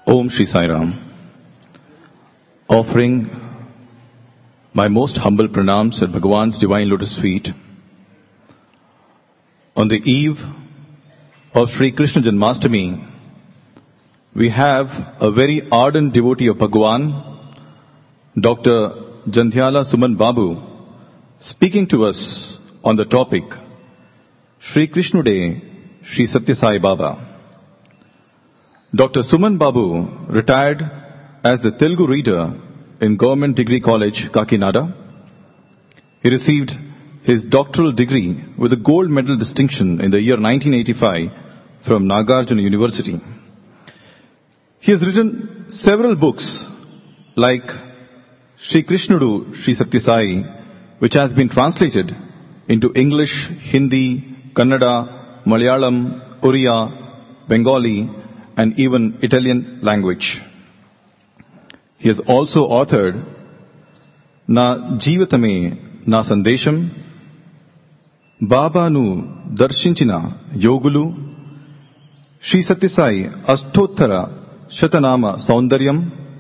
Om Shri Sai Ram. Offering my most humble pranams at Bhagwan's divine lotus feet on the eve of Sri Krishna Janmashtami, we have a very ardent devotee of Bhagwan, Dr. Jandhyala Suman Babu, speaking to us on the topic Sri Krishna Day, Sri Satya Sai Baba. Dr. Suman Babu retired as the Telugu reader in Government Degree College, Kakinada. He received his doctoral degree with a gold medal distinction in the year 1985 from Nagarjuna University. He has written several books like Sri Krishnudu Sri Satya Sai, which has been translated into English, Hindi, Kannada, Malayalam, Oriya, Bengali, and even Italian language. He has also authored Na Jivatame Na Sandesham, బాబాను దర్శించిన యోగులు శ్రీ సత్యసాయి అష్టోత్తర శతనామ సౌందర్యం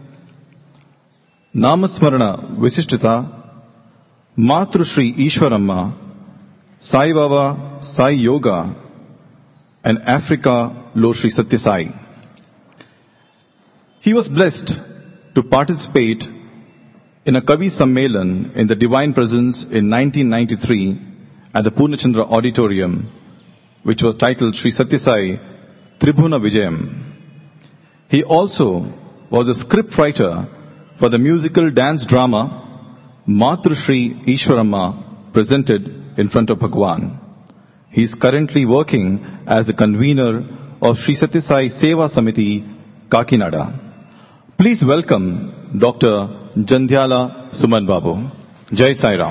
నామస్మరణ విశిష్టత Matrushri Easwaramma Sai Baba Sai yoga and ఆఫ్రికాలో Shri Sathya Sai He was blessed to participate in a Kavi Sammelan in the Divine Presence in 1993 at the Purnachandra Auditorium, which was titled Sri Satyasai Tribhuna Vijayam. He also was a script writer for the musical dance drama Matrushri Ishwaramma presented in front of Bhagwan. He is currently working as the convener of Sri Satyasai Seva Samiti, Kakinada. Please welcome Dr. Jandhyala Suman Babu. Jai Sai Ram.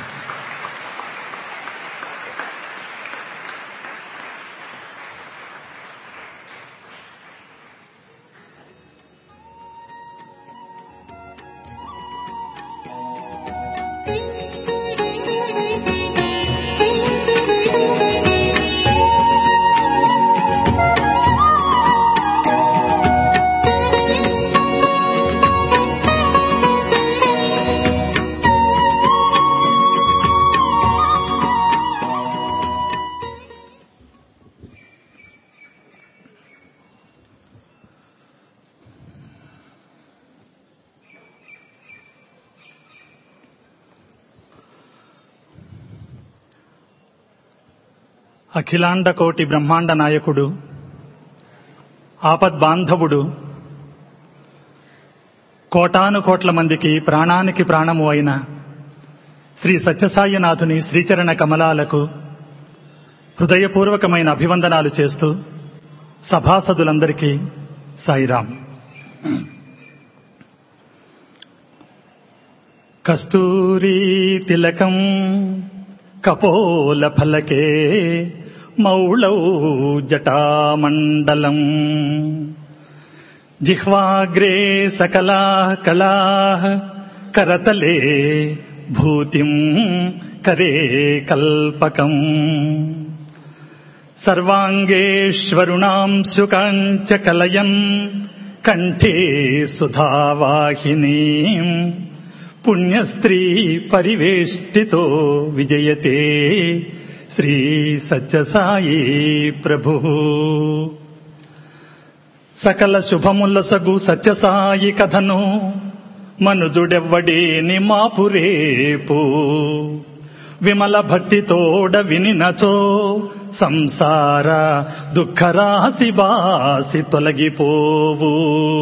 అఖిలాండ కోటి బ్రహ్మాండ నాయకుడు ఆపద్బాంధవుడు కోటాను కోట్ల మందికి ప్రాణానికి ప్రాణము అయిన శ్రీ సత్యసాయినాథుని శ్రీచరణ కమలాలకు హృదయపూర్వకమైన అభివందనాలు చేస్తూ సభాసదులందరికీ సాయిరాం కస్తూరీ తిలకం కపోల ఫలకే మౌళౌ జటామండలం జిహ్వాగ్రే సకలా కళా కరతలే భూతిం కరే కల్పకం సర్వాంగేశ్వరుణాం శుకాంచ కలయన్ కంఠే సుధావాహినీం పుణ్యస్త్రీ పరివేష్టితో విజయతే శ్రీ సత్యసాయి ప్రభు సకల శుభములసగు సత్యసాయి కథను మనుజుడెవ్వడేని మాపురేపు విమల భక్తితోడ వినినచో సంసార దుఃఖరాశి బాసి తొలగిపోవు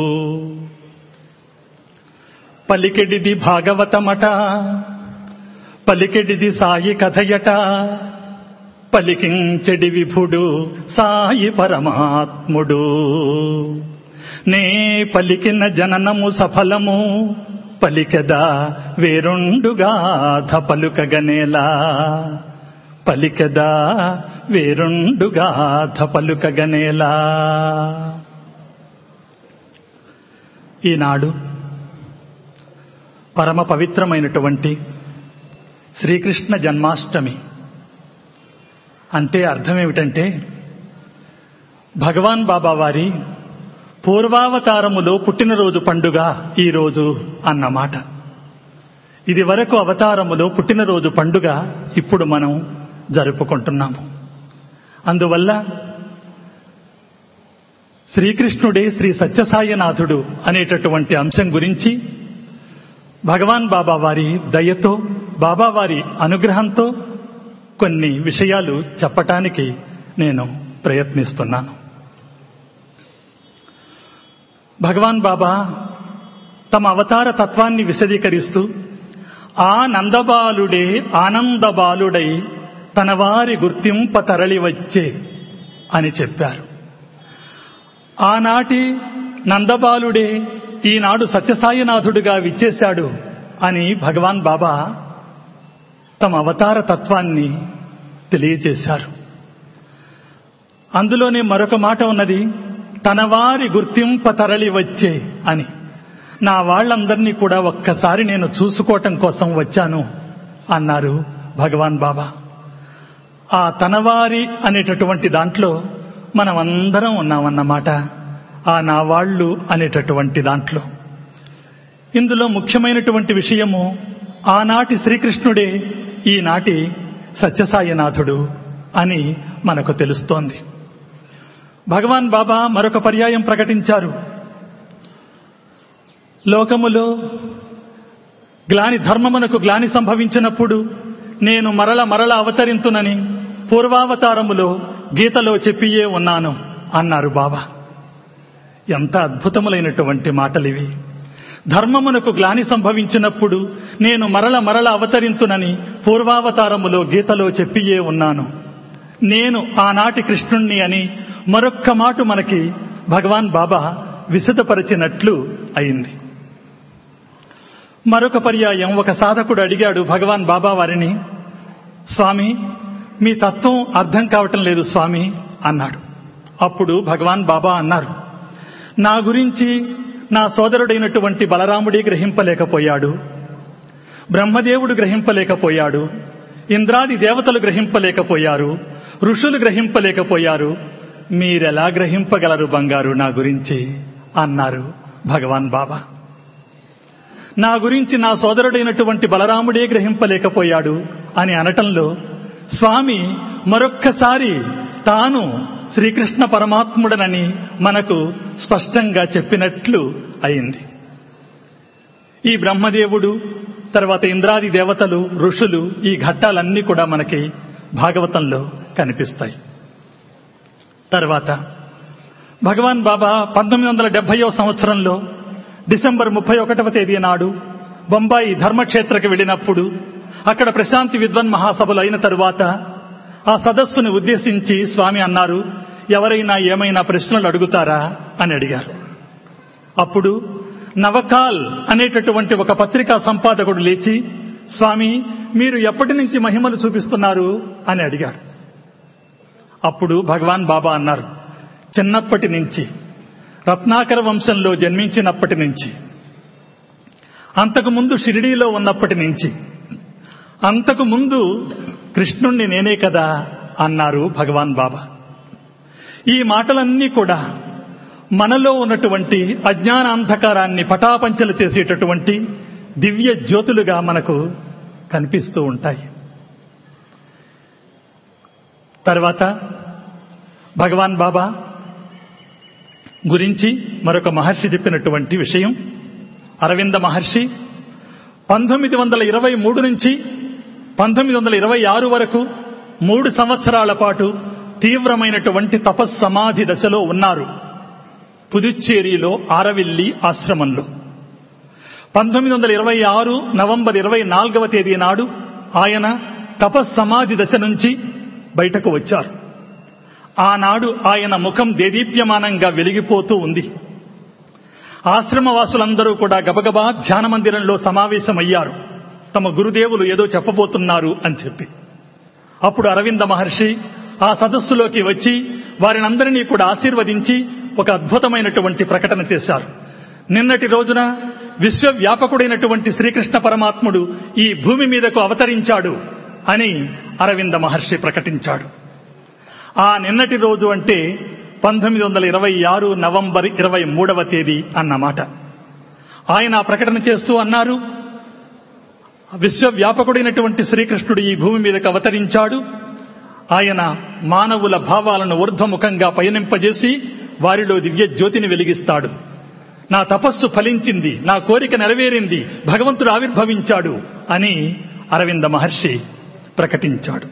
పలికెడిది భాగవతమట పలికెడిది సాయి కథయట పలికించెడి విభుడు సాయి పరమాత్ముడు నే పలికిన జననము సఫలము పలికదా వేరుండుగాథ పలుకగనేలా పలికదా వేరుండుగాథ పలుకగనేలా ఈనాడు పరమ పవిత్రమైనటువంటి శ్రీకృష్ణ జన్మాష్టమి అంటే అర్థం ఏమిటంటే భగవాన్ బాబా వారి పూర్వావతారములో పుట్టినరోజు పండుగ ఈరోజు అన్నమాట ఇది వరకు అవతారములో పుట్టినరోజు పండుగ ఇప్పుడు మనం జరుపుకుంటున్నాము అందువల్ల శ్రీకృష్ణుడే శ్రీ సత్యసాయినాథుడు అనేటటువంటి అంశం గురించి భగవాన్ బాబా వారి దయతో బాబా వారి అనుగ్రహంతో కొన్ని విషయాలు చెప్పటానికి నేను ప్రయత్నిస్తున్నాను భగవాన్ బాబా తమ అవతార తత్వాన్ని విశదీకరిస్తూ ఆ నందబాలుడే ఆనందబాలుడై తన వారి గుర్తింప తరలి వచ్చే అని చెప్పారు ఆనాటి నందబాలుడే ఈనాడు సత్యసాయినాథుడుగా విచ్చేశాడు అని భగవాన్ బాబా తమ అవతార తత్వాన్ని తెలియజేశారు అందులోనే మరొక మాట ఉన్నది తన వారి గుర్తింప తరలి వచ్చే అని నా వాళ్ళందరినీ కూడా ఒక్కసారి నేను చూసుకోవటం కోసం వచ్చాను అన్నారు భగవాన్ బాబా ఆ తనవారి అనేటటువంటి దాంట్లో మనం అందరం ఉన్నామన్నమాట ఆ నా వాళ్ళు అనేటటువంటి దాంట్లో ఇందులో ముఖ్యమైనటువంటి విషయము ఆనాటి శ్రీకృష్ణుడే ఈనాటి సత్యసాయినాథుడు అని మనకు తెలుస్తోంది భగవాన్ బాబా మరొక పర్యాయం ప్రకటించారు లోకములో గ్లాని ధర్మమునకు గ్లాని సంభవించినప్పుడు నేను మరల మరల అవతరింతునని పూర్వావతారములో గీతలో చెప్పియే ఉన్నాను అన్నారు బాబా ఎంత అద్భుతములైనటువంటి మాటలివి ధర్మమునకు గ్లాని సంభవించినప్పుడు నేను మరల మరల అవతరింతునని పూర్వావతారములో గీతలో చెప్పియే ఉన్నాను నేను ఆనాటి కృష్ణుణ్ణి అని మరొక్క మాట మనకి భగవాన్ బాబా విశదపరిచినట్లు అయింది మరొక పర్యాయం ఒక సాధకుడు అడిగాడు భగవాన్ బాబా వారిని స్వామి మీ తత్వం అర్థం కావటం లేదు స్వామి అన్నాడు అప్పుడు భగవాన్ బాబా అన్నారు నా గురించి నా సోదరుడైనటువంటి బలరాముడి గ్రహింపలేకపోయాడు బ్రహ్మదేవుడు గ్రహింపలేకపోయాడు ఇంద్రాది దేవతలు గ్రహింపలేకపోయారు ఋషులు గ్రహింపలేకపోయారు మీరెలా గ్రహింపగలరు బంగారు నా గురించి అన్నారు భగవాన్ బాబా నా గురించి నా సోదరుడైనటువంటి బలరాముడే గ్రహింపలేకపోయాడు అని అనటంలో స్వామి మరొక్కసారి తాను శ్రీకృష్ణ పరమాత్ముడనని మనకు స్పష్టంగా చెప్పినట్లు అయింది ఈ బ్రహ్మదేవుడు తర్వాత ఇంద్రాది దేవతలు ఋషులు ఈ ఘట్టాలన్నీ కూడా మనకి భాగవతంలో కనిపిస్తాయి తర్వాత భగవాన్ బాబా పంతొమ్మిది వందల డెబ్బయో సంవత్సరంలో డిసెంబర్ ముప్పై ఒకటవ తేదీ నాడు బొంబాయి ధర్మక్షేత్రకి వెళ్ళినప్పుడు అక్కడ ప్రశాంతి విద్వన్ మహాసభలు అయిన తరువాత ఆ సదస్సుని ఉద్దేశించి స్వామి అన్నారు ఎవరైనా ఏమైనా ప్రశ్నలు అడుగుతారా అని అడిగారు అప్పుడు నవకాల్ అనేటటువంటి ఒక పత్రికా సంపాదకుడు లేచి స్వామి మీరు ఎప్పటి నుంచి మహిమలు చూపిస్తున్నారు అని అడిగాడు అప్పుడు భగవాన్ బాబా అన్నారు చిన్నప్పటి నుంచి రత్నాకర వంశంలో జన్మించినప్పటి నుంచి అంతకు ముందు షిరిడీలో ఉన్నప్పటి నుంచి అంతకు ముందు కృష్ణుణ్ణి నేనే కదా అన్నారు భగవాన్ బాబా ఈ మాటలన్నీ కూడా మనలో ఉన్నటువంటి అజ్ఞాన అంధకారాన్ని పటాపంచలు చేసేటటువంటి దివ్య జ్యోతులుగా మనకు కనిపిస్తూ ఉంటాయి తర్వాత భగవాన్ బాబా గురించి మరొక మహర్షి చెప్పినటువంటి విషయం అరవింద మహర్షి పంతొమ్మిది వందల ఇరవై మూడు నుంచి పంతొమ్మిది వందల ఇరవై ఆరు వరకు మూడు సంవత్సరాల పాటు తీవ్రమైనటువంటి తపస్సమాధి దశలో ఉన్నారు పుదుచ్చేరిలో ఆరవిల్లి ఆశ్రమంలో పంతొమ్మిది వందల ఇరవై ఆరు నవంబర్ ఇరవై నాలుగవ తేదీ నాడు ఆయన తపస్సమాధి దశ నుంచి బయటకు వచ్చారు ఆనాడు ఆయన ముఖం దేదీప్యమానంగా వెలిగిపోతూ ఉంది ఆశ్రమవాసులందరూ కూడా గబగబా ధ్యాన మందిరంలో సమావేశమయ్యారు తమ గురుదేవులు ఏదో చెప్పబోతున్నారు అని చెప్పి అప్పుడు అరవింద మహర్షి ఆ సదస్సులోకి వచ్చి వారినందరినీ కూడా ఆశీర్వదించి ఒక అద్భుతమైనటువంటి ప్రకటన చేశారు నిన్నటి రోజున విశ్వవ్యాపకుడైనటువంటి శ్రీకృష్ణ పరమాత్ముడు ఈ భూమి మీదకు అవతరించాడు అని అరవింద మహర్షి ప్రకటించాడు ఆ నిన్నటి రోజు అంటే పంతొమ్మిది వందల ఇరవై ఆరు నవంబర్ ఇరవై మూడవ తేదీ అన్నమాట ఆయన ఆ ప్రకటన చేస్తూ అన్నారు విశ్వవ్యాపకుడైనటువంటి శ్రీకృష్ణుడు ఈ భూమి మీదకు అవతరించాడు ఆయన మానవుల భావాలను ఊర్ధ్వముఖంగా పయనింపజేసి వారిలో దివ్య జ్యోతిని వెలిగిస్తాడు నా తపస్సు ఫలించింది నా కోరిక నెరవేరింది భగవంతుడు ఆవిర్భవించాడు అని అరవింద మహర్షి ప్రకటించాడు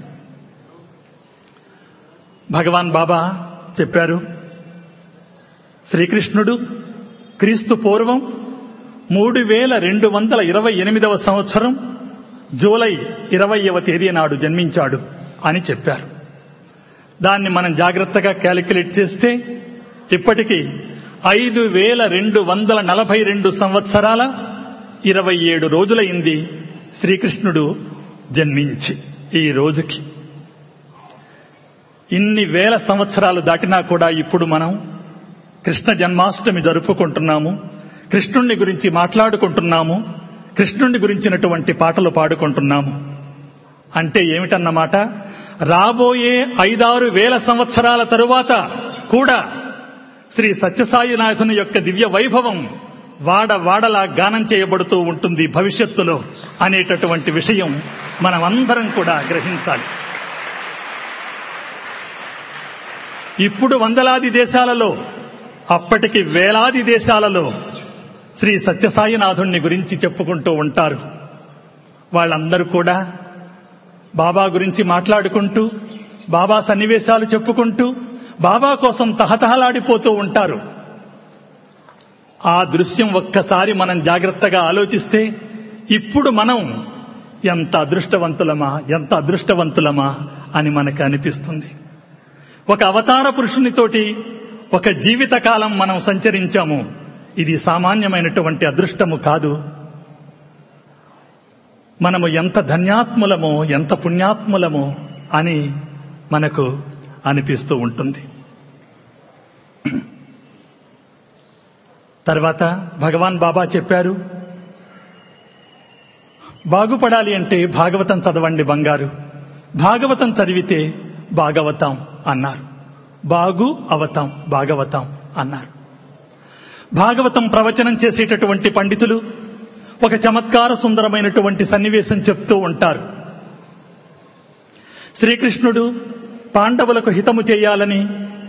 భగవాన్ బాబా చెప్పారు శ్రీకృష్ణుడు క్రీస్తు పూర్వం మూడు వేల రెండు వందల ఇరవై ఎనిమిదవ సంవత్సరం జూలై ఇరవైవ తేదీ నాడు జన్మించాడు అని చెప్పారు దాన్ని మనం జాగ్రత్తగా క్యాలిక్యులేట్ చేస్తే ఇప్పటికీ ఐదు వేల రెండు వందల నలభై రెండు సంవత్సరాల ఇరవై ఏడు రోజులైంది శ్రీకృష్ణుడు జన్మించి ఈ రోజుకి ఇన్ని వేల సంవత్సరాలు దాటినా కూడా ఇప్పుడు మనం కృష్ణ జన్మాష్టమి జరుపుకుంటున్నాము కృష్ణుణ్ణి గురించి మాట్లాడుకుంటున్నాము కృష్ణుణ్ణి గురించినటువంటి పాటలు పాడుకుంటున్నాము అంటే ఏమిటన్నమాట రాబోయే ఐదారు వేల సంవత్సరాల తరువాత కూడా శ్రీ సత్యసాయినాథుని యొక్క దివ్య వైభవం వాడ వాడలా గానం చేయబడుతూ ఉంటుంది భవిష్యత్తులో అనేటటువంటి విషయం మనమందరం కూడా గ్రహించాలి ఇప్పుడు వందలాది దేశాలలో అప్పటికి వేలాది దేశాలలో శ్రీ సత్యసాయినాథుణ్ణి గురించి చెప్పుకుంటూ ఉంటారు వాళ్ళందరూ కూడా బాబా గురించి మాట్లాడుకుంటూ బాబా సన్నివేశాలు చెప్పుకుంటూ బాబా కోసం తహతహలాడిపోతూ ఉంటారు ఆ దృశ్యం ఒక్కసారి మనం జాగ్రత్తగా ఆలోచిస్తే ఇప్పుడు మనం ఎంత అదృష్టవంతులమా ఎంత అదృష్టవంతులమా అని మనకు అనిపిస్తుంది ఒక అవతార పురుషునితోటి ఒక జీవితకాలం మనం సంచరించాము ఇది సామాన్యమైనటువంటి అదృష్టము కాదు మనము ఎంత ధన్యాత్ములమో ఎంత పుణ్యాత్ములమో అని మనకు అనిపిస్తూ ఉంటుంది తర్వాత భగవాన్ బాబా చెప్పారు బాగుపడాలి అంటే భాగవతం చదవండి బంగారు భాగవతం చదివితే భాగవతం అన్నారు బాగు అవతాం భాగవతం అన్నారు భాగవతం ప్రవచనం చేసేటటువంటి పండితులు ఒక చమత్కార సుందరమైనటువంటి సన్నివేశం చెప్తూ ఉంటారు శ్రీకృష్ణుడు పాండవులకు హితము చేయాలని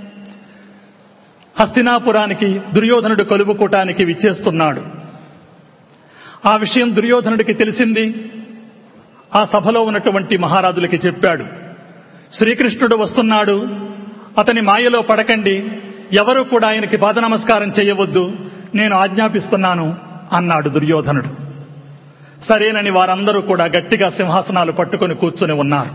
హస్తినాపురానికి దుర్యోధనుడు కలుపుకోటానికి విచ్చేస్తున్నాడు ఆ విషయం దుర్యోధనుడికి తెలిసింది ఆ సభలో ఉన్నటువంటి మహారాజులకి చెప్పాడు శ్రీకృష్ణుడు వస్తున్నాడు అతని మాయలో పడకండి ఎవరు కూడా ఆయనకి పాద నమస్కారం చేయవద్దు నేను ఆజ్ఞాపిస్తున్నాను అన్నాడు దుర్యోధనుడు సరేనని వారందరూ కూడా గట్టిగా సింహాసనాలు పట్టుకొని కూర్చుని ఉన్నారు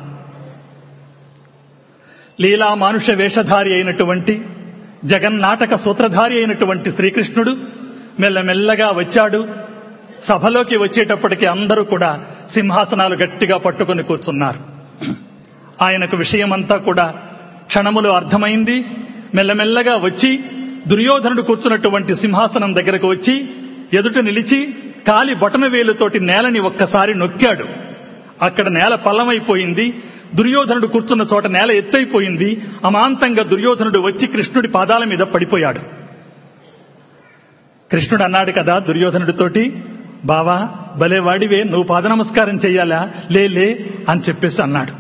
లీలా మానుష వేషధారి అయినటువంటి జగన్నాటక సూత్రధారి అయినటువంటి శ్రీకృష్ణుడు మెల్లమెల్లగా వచ్చాడు సభలోకి వచ్చేటప్పటికి అందరూ కూడా సింహాసనాలు గట్టిగా పట్టుకొని కూర్చున్నారు ఆయనకు విషయమంతా కూడా క్షణములో అర్థమైంది మెల్లమెల్లగా వచ్చి దుర్యోధనుడు కూర్చున్నటువంటి సింహాసనం దగ్గరకు వచ్చి ఎదుట నిలిచి కాలి బొటన వేలుతోటి నేలని ఒక్కసారి నొక్కాడు అక్కడ నేల పల్లమైపోయింది దుర్యోధనుడు కూర్చున్న చోట నేల ఎత్తైపోయింది అమాంతంగా దుర్యోధనుడు వచ్చి కృష్ణుడి పాదాల మీద పడిపోయాడు కృష్ణుడు అన్నాడు కదా దుర్యోధనుడితోటి బావా భలే వాడివే నువ్వు పాద నమస్కారం చెయ్యాలా లే లే అని చెప్పేసి అన్నాడు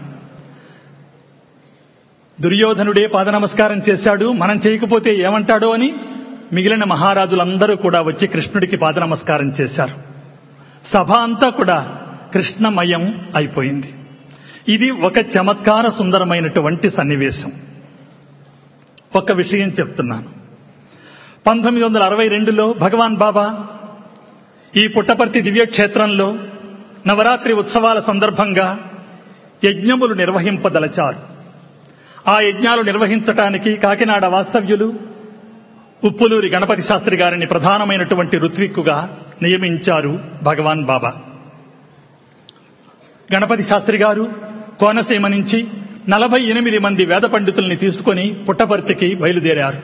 దుర్యోధనుడే పాద నమస్కారం చేశాడు మనం చేయకపోతే ఏమంటాడో అని మిగిలిన మహారాజులందరూ కూడా వచ్చి కృష్ణుడికి పాద నమస్కారం చేశారు సభ అంతా కూడా కృష్ణమయం అయిపోయింది ఇది ఒక చమత్కార సుందరమైనటువంటి సన్నివేశం ఒక విషయం చెప్తున్నాను పంతొమ్మిది వందల అరవై రెండులో భగవాన్ బాబా ఈ పుట్టపర్తి దివ్యక్షేత్రంలో నవరాత్రి ఉత్సవాల సందర్భంగా యజ్ఞములు నిర్వహింపదలచారు ఆ యజ్ఞాలు నిర్వహించటానికి కాకినాడ వాస్తవ్యులు ఉప్పులూరి గణపతి శాస్త్రి గారిని ప్రధానమైనటువంటి ఋత్విక్కుగా నియమించారు భగవాన్ బాబా గణపతి శాస్త్రి గారు కోనసీమ నుంచి నలభై ఎనిమిది మంది వేద పండితుల్ని తీసుకొని పుట్టపర్తికి బయలుదేరారు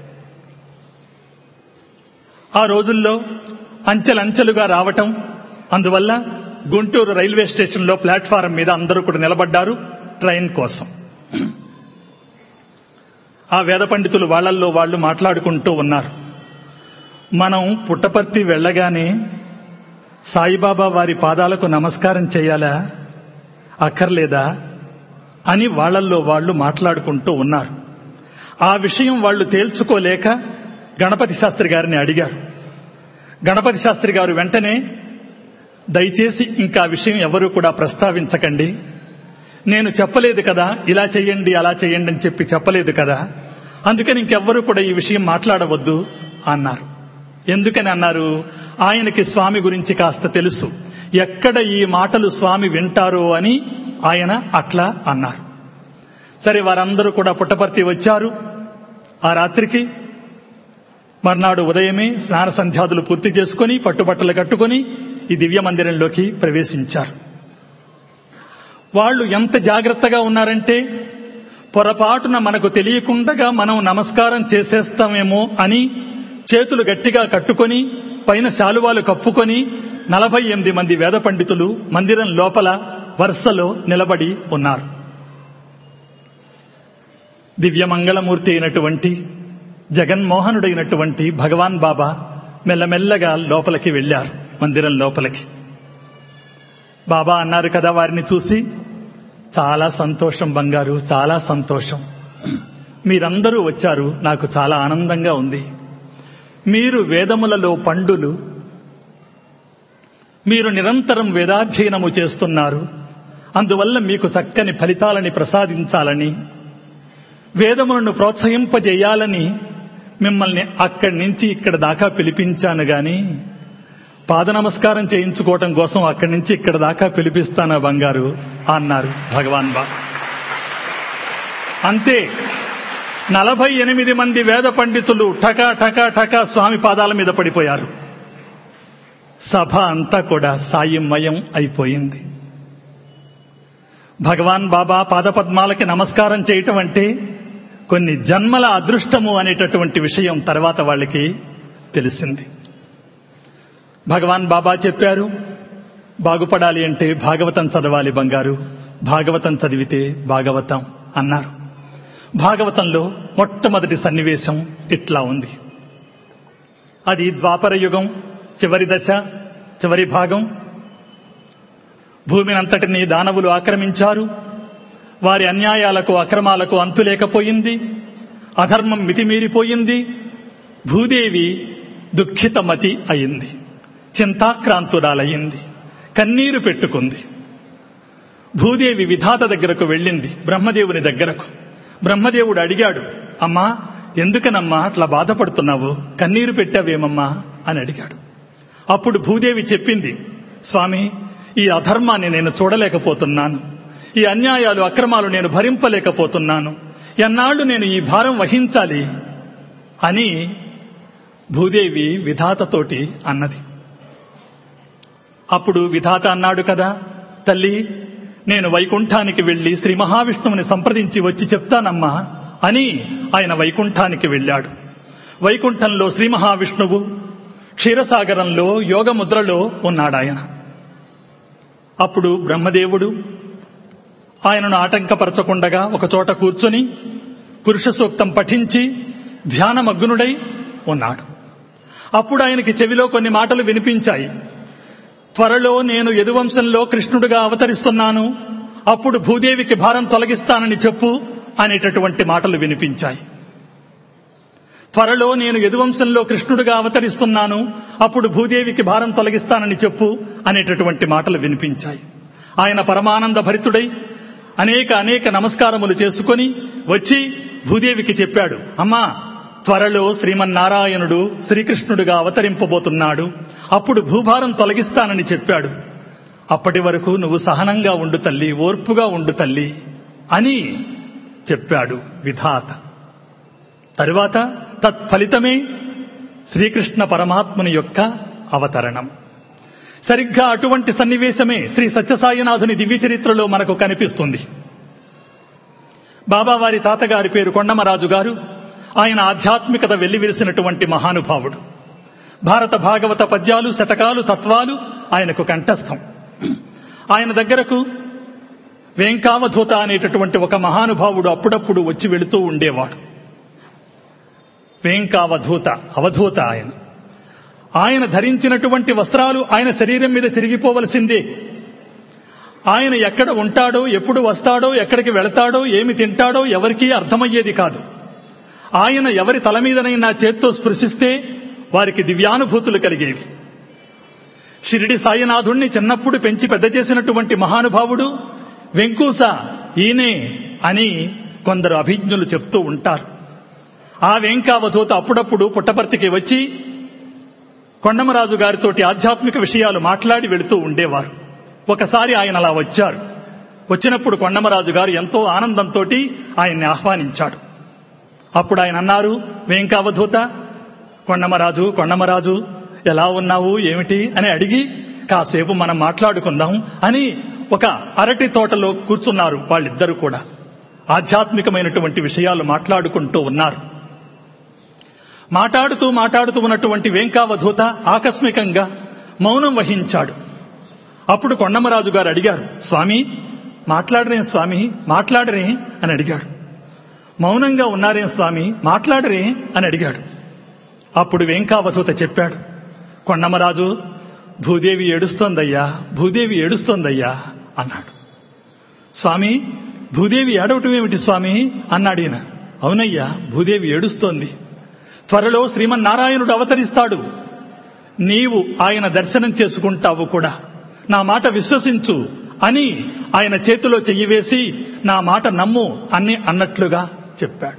ఆ రోజుల్లో అంచెలంచెలుగా రావటం అందువల్ల గుంటూరు రైల్వే స్టేషన్లో ప్లాట్ఫారం మీద అందరూ కూడా నిలబడ్డారు ట్రైన్ కోసం ఆ వేద పండితులు వాళ్ళల్లో వాళ్ళు మాట్లాడుకుంటూ ఉన్నారు మనం పుట్టపర్తి వెళ్ళగానే సాయిబాబా వారి పాదాలకు నమస్కారం చేయాలా అక్కర్లేదా అని వాళ్ళల్లో వాళ్ళు మాట్లాడుకుంటూ ఉన్నారు ఆ విషయం వాళ్ళు తేల్చుకోలేక గణపతి శాస్త్రి గారిని అడిగారు గణపతి శాస్త్రి గారు వెంటనే దయచేసి ఇంకా ఆ విషయం ఎవరూ కూడా ప్రస్తావించకండి నేను చెప్పలేదు కదా ఇలా చెయ్యండి అలా చెయ్యండి అని చెప్పి చెప్పలేదు కదా అందుకని ఇంకెవ్వరూ కూడా ఈ విషయం మాట్లాడవద్దు అన్నారు ఎందుకని అన్నారు ఆయనకి స్వామి గురించి కాస్త తెలుసు ఎక్కడ ఈ మాటలు స్వామి వింటారో అని ఆయన అట్లా అన్నారు సరే వారందరూ కూడా పుట్టపర్తి వచ్చారు ఆ రాత్రికి మర్నాడు ఉదయమే స్నాన సంధ్యాదులు పూర్తి చేసుకుని పట్టుబట్టలు కట్టుకుని ఈ దివ్య మందిరంలోకి ప్రవేశించారు వాళ్ళు ఎంత జాగ్రత్తగా ఉన్నారంటే పొరపాటున మనకు తెలియకుండగా మనం నమస్కారం చేసేస్తామేమో అని చేతులు గట్టిగా కట్టుకొని పైన శాలువాలు కప్పుకొని నలభై ఎనిమిది మంది వేద పండితులు మందిరం లోపల వరుసలో నిలబడి ఉన్నారు దివ్యమంగళమూర్తి అయినటువంటి జగన్మోహనుడైనటువంటి భగవాన్ బాబా మెల్లమెల్లగా లోపలికి వెళ్ళారు మందిరం లోపలికి బాబా అన్నారు కదా వారిని చూసి చాలా సంతోషం బంగారు చాలా సంతోషం మీరందరూ వచ్చారు నాకు చాలా ఆనందంగా ఉంది మీరు వేదములలో పండులు మీరు నిరంతరం వేదాధ్యయనము చేస్తున్నారు అందువల్ల మీకు చక్కని ఫలితాలని ప్రసాదించాలని వేదములను ప్రోత్సహింపజేయాలని మిమ్మల్ని అక్కడి నుంచి ఇక్కడ దాకా పిలిపించాను గాని పాద నమస్కారం చేయించుకోవటం కోసం అక్కడి నుంచి ఇక్కడ దాకా పిలిపిస్తానా బంగారు అన్నారు భగవాన్ బా అంతే నలభై ఎనిమిది మంది వేద పండితులు టకా టకా టకా స్వామి పాదాల మీద పడిపోయారు సభ అంతా కూడా సాయిమయం అయిపోయింది భగవాన్ బాబా పాదపద్మాలకి నమస్కారం చేయటం అంటే కొన్ని జన్మల అదృష్టము అనేటటువంటి విషయం తర్వాత వాళ్ళకి తెలిసింది భగవాన్ బాబా చెప్పారు బాగుపడాలి అంటే భాగవతం చదవాలి బంగారు భాగవతం చదివితే భాగవతం అన్నారు భాగవతంలో మొట్టమొదటి సన్నివేశం ఇట్లా ఉంది అది ద్వాపర యుగం చివరి దశ చివరి భాగం భూమినంతటిని దానవులు ఆక్రమించారు వారి అన్యాయాలకు అక్రమాలకు అంతు లేకపోయింది అధర్మం మితిమీరిపోయింది భూదేవి దుఃఖితమతి అయింది చింతాక్రాంతురాలయ్యింది కన్నీరు పెట్టుకుంది భూదేవి విధాత దగ్గరకు వెళ్ళింది బ్రహ్మదేవుని దగ్గరకు బ్రహ్మదేవుడు అడిగాడు అమ్మా ఎందుకనమ్మా అట్లా బాధపడుతున్నావు కన్నీరు పెట్టావేమమ్మా అని అడిగాడు అప్పుడు భూదేవి చెప్పింది స్వామి ఈ అధర్మాన్ని నేను చూడలేకపోతున్నాను ఈ అన్యాయాలు అక్రమాలు నేను భరింపలేకపోతున్నాను ఎన్నాళ్ళు నేను ఈ భారం వహించాలి అని భూదేవి విధాతతోటి అన్నది అప్పుడు విధాత అన్నాడు కదా తల్లి నేను వైకుంఠానికి వెళ్లి శ్రీ మహావిష్ణువుని సంప్రదించి వచ్చి చెప్తానమ్మా అని ఆయన వైకుంఠానికి వెళ్ళాడు వైకుంఠంలో శ్రీ మహావిష్ణువు క్షీరసాగరంలో యోగముద్రలో ఉన్నాడు ఆయన అప్పుడు బ్రహ్మదేవుడు ఆయనను ఆటంకపరచకుండగా ఒక చోట కూర్చొని పురుష సూక్తం పఠించి ధ్యానమగ్నుడై ఉన్నాడు అప్పుడు ఆయనకి చెవిలో కొన్ని మాటలు వినిపించాయి త్వరలో నేను యదువంశంలో కృష్ణుడిగా అవతరిస్తున్నాను అప్పుడు భూదేవికి భారం తొలగిస్తానని చెప్పు అనేటటువంటి మాటలు వినిపించాయి త్వరలో నేను యదువంశంలో కృష్ణుడిగా అవతరిస్తున్నాను అప్పుడు భూదేవికి భారం తొలగిస్తానని చెప్పు అనేటటువంటి మాటలు వినిపించాయి ఆయన పరమానంద భరితుడై అనేక అనేక నమస్కారములు చేసుకొని వచ్చి భూదేవికి చెప్పాడు అమ్మా త్వరలో శ్రీమన్నారాయణుడు శ్రీకృష్ణుడుగా అవతరింపబోతున్నాడు అప్పుడు భూభారం తొలగిస్తానని చెప్పాడు అప్పటి వరకు నువ్వు సహనంగా ఉండు తల్లి ఓర్పుగా ఉండు తల్లి అని చెప్పాడు విధాత తరువాత తత్ఫలితమే శ్రీకృష్ణ పరమాత్ముని యొక్క అవతరణం సరిగ్గా అటువంటి సన్నివేశమే శ్రీ సత్యసాయినాథుని దివ్య చరిత్రలో మనకు కనిపిస్తుంది బాబావారి తాతగారి పేరు కొండమరాజు గారు ఆయన ఆధ్యాత్మికత వెల్లివిరిసినటువంటి మహానుభావుడు భారత భాగవత పద్యాలు శతకాలు తత్వాలు ఆయనకు కంఠస్థం ఆయన దగ్గరకు వేంకావధూత అనేటటువంటి ఒక మహానుభావుడు అప్పుడప్పుడు వచ్చి వెళుతూ ఉండేవాడు వేంకావధూత అవధూత ఆయన ఆయన ధరించినటువంటి వస్త్రాలు ఆయన శరీరం మీద తిరిగిపోవలసిందే ఆయన ఎక్కడ ఉంటాడో ఎప్పుడు వస్తాడో ఎక్కడికి వెళతాడో ఏమి తింటాడో ఎవరికీ అర్థమయ్యేది కాదు ఆయన ఎవరి తల మీదనైనా చేత్తో స్పృశిస్తే వారికి దివ్యానుభూతులు కలిగేవి షిరిడి సాయినాథుణ్ణి చిన్నప్పుడు పెంచి పెద్ద చేసినటువంటి మహానుభావుడు వెంకూస ఈయనే అని కొందరు అభిజ్ఞులు చెప్తూ ఉంటారు ఆ వెంకావధూత అప్పుడప్పుడు పుట్టపర్తికి వచ్చి కొండమరాజు గారితోటి ఆధ్యాత్మిక విషయాలు మాట్లాడి వెళుతూ ఉండేవారు ఒకసారి ఆయన అలా వచ్చారు వచ్చినప్పుడు కొండమరాజు గారు ఎంతో ఆనందంతో ఆయన్ని ఆహ్వానించాడు అప్పుడు ఆయన అన్నారు వెంకావధూత కొండమరాజు కొండమరాజు ఎలా ఉన్నావు ఏమిటి అని అడిగి కాసేపు మనం మాట్లాడుకుందాం అని ఒక అరటి తోటలో కూర్చున్నారు వాళ్ళిద్దరూ కూడా ఆధ్యాత్మికమైనటువంటి విషయాలు మాట్లాడుకుంటూ ఉన్నారు మాట్లాడుతూ మాట్లాడుతూ ఉన్నటువంటి వెంకావధూత ఆకస్మికంగా మౌనం వహించాడు అప్పుడు కొండమరాజు గారు అడిగారు స్వామి మాట్లాడరే స్వామి మాట్లాడరే అని అడిగాడు మౌనంగా ఉన్నారేం స్వామి మాట్లాడరే అని అడిగాడు అప్పుడు వెంకావధూత చెప్పాడు కొండమరాజు భూదేవి ఏడుస్తోందయ్యా భూదేవి ఏడుస్తోందయ్యా అన్నాడు స్వామి భూదేవి ఏడవటం ఏమిటి స్వామి అన్నాడు ఈయన అవునయ్యా భూదేవి ఏడుస్తోంది త్వరలో శ్రీమన్నారాయణుడు అవతరిస్తాడు నీవు ఆయన దర్శనం చేసుకుంటావు కూడా నా మాట విశ్వసించు అని ఆయన చేతిలో చెయ్యి వేసి నా మాట నమ్ము అని అన్నట్లుగా చెప్పాడు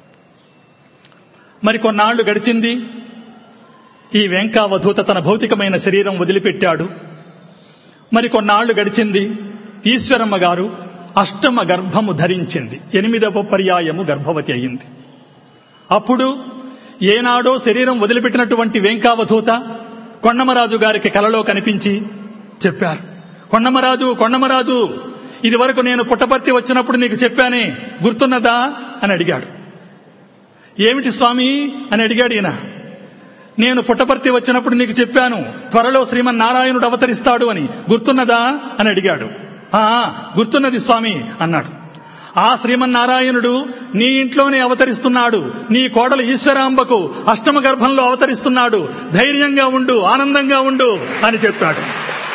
మరి కొన్నాళ్లు గడిచింది ఈ వెంకావధూత తన భౌతికమైన శరీరం వదిలిపెట్టాడు మరి కొన్నాళ్లు గడిచింది ఈశ్వరమ్మ గారు అష్టమ గర్భము ధరించింది ఎనిమిదవ పర్యాయము గర్భవతి అయింది అప్పుడు ఏనాడో శరీరం వదిలిపెట్టినటువంటి వెంకావధూత కొండమరాజు గారికి కలలో కనిపించి చెప్పారు కొండమరాజు కొండమరాజు ఇది వరకు నేను పుట్టపర్తి వచ్చినప్పుడు నీకు చెప్పానే గుర్తున్నదా అని అడిగాడు ఏమిటి స్వామి అని అడిగాడు ఈయన నేను పుట్టపర్తి వచ్చినప్పుడు నీకు చెప్పాను త్వరలో శ్రీమన్నారాయణుడు అవతరిస్తాడు అని గుర్తున్నదా అని అడిగాడు ఆ గుర్తున్నది స్వామి అన్నాడు ఆ శ్రీమన్నారాయణుడు నీ ఇంట్లోనే అవతరిస్తున్నాడు నీ కోడలు ఈశ్వరాంబకు అష్టమ గర్భంలో అవతరిస్తున్నాడు ధైర్యంగా ఉండు ఆనందంగా ఉండు అని చెప్పాడు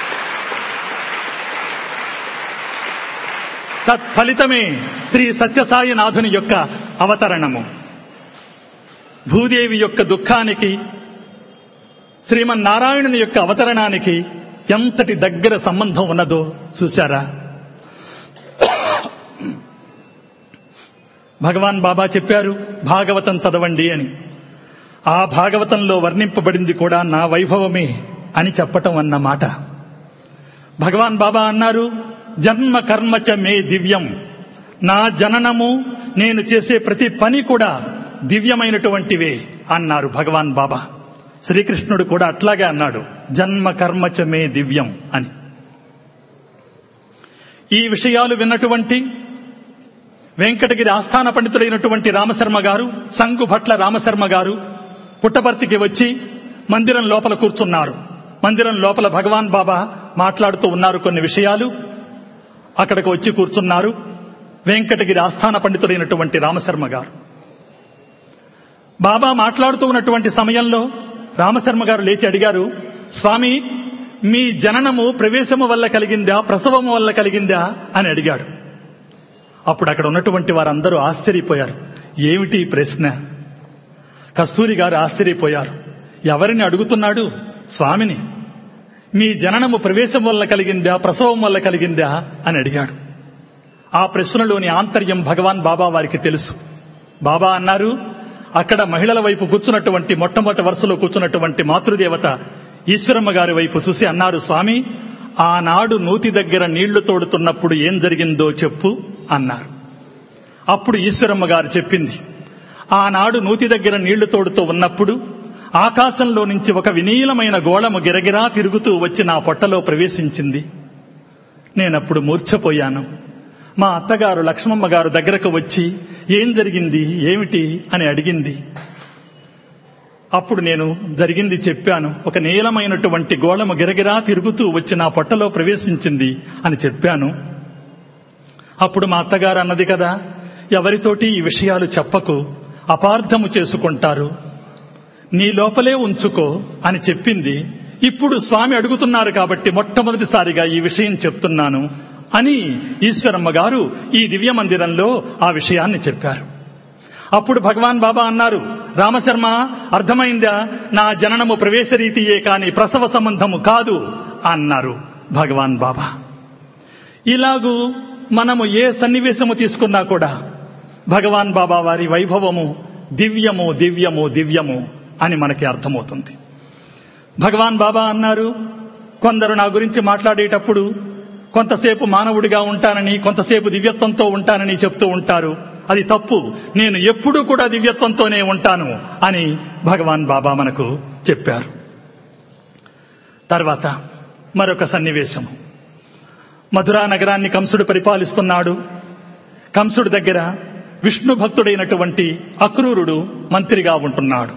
తత్ఫలితమే శ్రీ సత్యసాయినాథుని యొక్క అవతరణము భూదేవి యొక్క దుఃఖానికి శ్రీమన్నారాయణుని యొక్క అవతరణానికి ఎంతటి దగ్గర సంబంధం ఉన్నదో చూశారా భగవాన్ బాబా చెప్పారు భాగవతం చదవండి అని ఆ భాగవతంలో వర్ణింపబడింది కూడా నా వైభవమే అని చెప్పటం అన్నమాట భగవాన్ బాబా అన్నారు జన్మ కర్మచ మే దివ్యం నా జననము నేను చేసే ప్రతి పని కూడా దివ్యమైనటువంటివే అన్నారు భగవాన్ బాబా శ్రీకృష్ణుడు కూడా అట్లాగే అన్నాడు జన్మ కర్మచ మే దివ్యం అని ఈ విషయాలు విన్నటువంటి వెంకటగిరి ఆస్థాన పండితులైనటువంటి రామశర్మ గారు సంగు భట్ల రామశర్మ గారు పుట్టపర్తికి వచ్చి మందిరం లోపల కూర్చున్నారు మందిరం లోపల భగవాన్ బాబా మాట్లాడుతూ ఉన్నారు కొన్ని విషయాలు అక్కడికి వచ్చి కూర్చున్నారు వెంకటగిరి ఆస్థాన పండితులైనటువంటి రామశర్మ గారు బాబా మాట్లాడుతూ ఉన్నటువంటి సమయంలో రామశర్మ గారు లేచి అడిగారు స్వామి మీ జననము ప్రవేశము వల్ల కలిగిందా ప్రసవము వల్ల కలిగిందా అని అడిగాడు అప్పుడు అక్కడ ఉన్నటువంటి వారందరూ ఆశ్చర్యపోయారు ఏమిటి ఈ ప్రశ్న కస్తూరి గారు ఆశ్చర్యపోయారు ఎవరిని అడుగుతున్నాడు స్వామిని మీ జననము ప్రవేశం వల్ల కలిగిందా ప్రసవం వల్ల కలిగిందా అని అడిగాడు ఆ ప్రశ్నలోని ఆంతర్యం భగవాన్ బాబా వారికి తెలుసు బాబా అన్నారు అక్కడ మహిళల వైపు కూర్చున్నటువంటి మొట్టమొదటి వరుసలో కూర్చున్నటువంటి మాతృదేవత ఈశ్వరమ్మ గారి వైపు చూసి అన్నారు స్వామి ఆనాడు నూతి దగ్గర నీళ్లు తోడుతున్నప్పుడు ఏం జరిగిందో చెప్పు అన్నారు అప్పుడు ఈశ్వరమ్మ గారు చెప్పింది ఆనాడు నూతి దగ్గర నీళ్లు తోడుతూ ఉన్నప్పుడు ఆకాశంలో నుంచి ఒక వినీలమైన గోళము గిరగిరా తిరుగుతూ వచ్చి నా పొట్టలో ప్రవేశించింది నేనప్పుడు మూర్ఛపోయాను మా అత్తగారు లక్ష్మమ్మ గారు దగ్గరకు వచ్చి ఏం జరిగింది ఏమిటి అని అడిగింది అప్పుడు నేను జరిగింది చెప్పాను ఒక నీలమైనటువంటి గోళము గిరగిరా తిరుగుతూ వచ్చి నా పొట్టలో ప్రవేశించింది అని చెప్పాను అప్పుడు మా అత్తగారు అన్నది కదా ఎవరితోటి ఈ విషయాలు చెప్పకు అపార్థము చేసుకుంటారు నీ లోపలే ఉంచుకో అని చెప్పింది ఇప్పుడు స్వామి అడుగుతున్నారు కాబట్టి మొట్టమొదటిసారిగా ఈ విషయం చెప్తున్నాను అని ఈశ్వరమ్మ గారు ఈ దివ్య మందిరంలో ఆ విషయాన్ని చెప్పారు అప్పుడు భగవాన్ బాబా అన్నారు రామశర్మ అర్థమైందా నా జననము ప్రవేశ రీతియే కాని ప్రసవ సంబంధము కాదు అన్నారు భగవాన్ బాబా ఇలాగూ మనము ఏ సన్నివేశము తీసుకున్నా కూడా భగవాన్ బాబా వారి వైభవము దివ్యము దివ్యము దివ్యము అని మనకి అర్థమవుతుంది భగవాన్ బాబా అన్నారు కొందరు నా గురించి మాట్లాడేటప్పుడు కొంతసేపు మానవుడిగా ఉంటానని కొంతసేపు దివ్యత్వంతో ఉంటానని చెప్తూ ఉంటారు అది తప్పు నేను ఎప్పుడూ కూడా దివ్యత్వంతోనే ఉంటాను అని భగవాన్ బాబా మనకు చెప్పారు తర్వాత మరొక సన్నివేశం మధురా నగరాన్ని కంసుడు పరిపాలిస్తున్నాడు కంసుడి దగ్గర విష్ణు భక్తుడైనటువంటి అక్రూరుడు మంత్రిగా ఉంటున్నాడు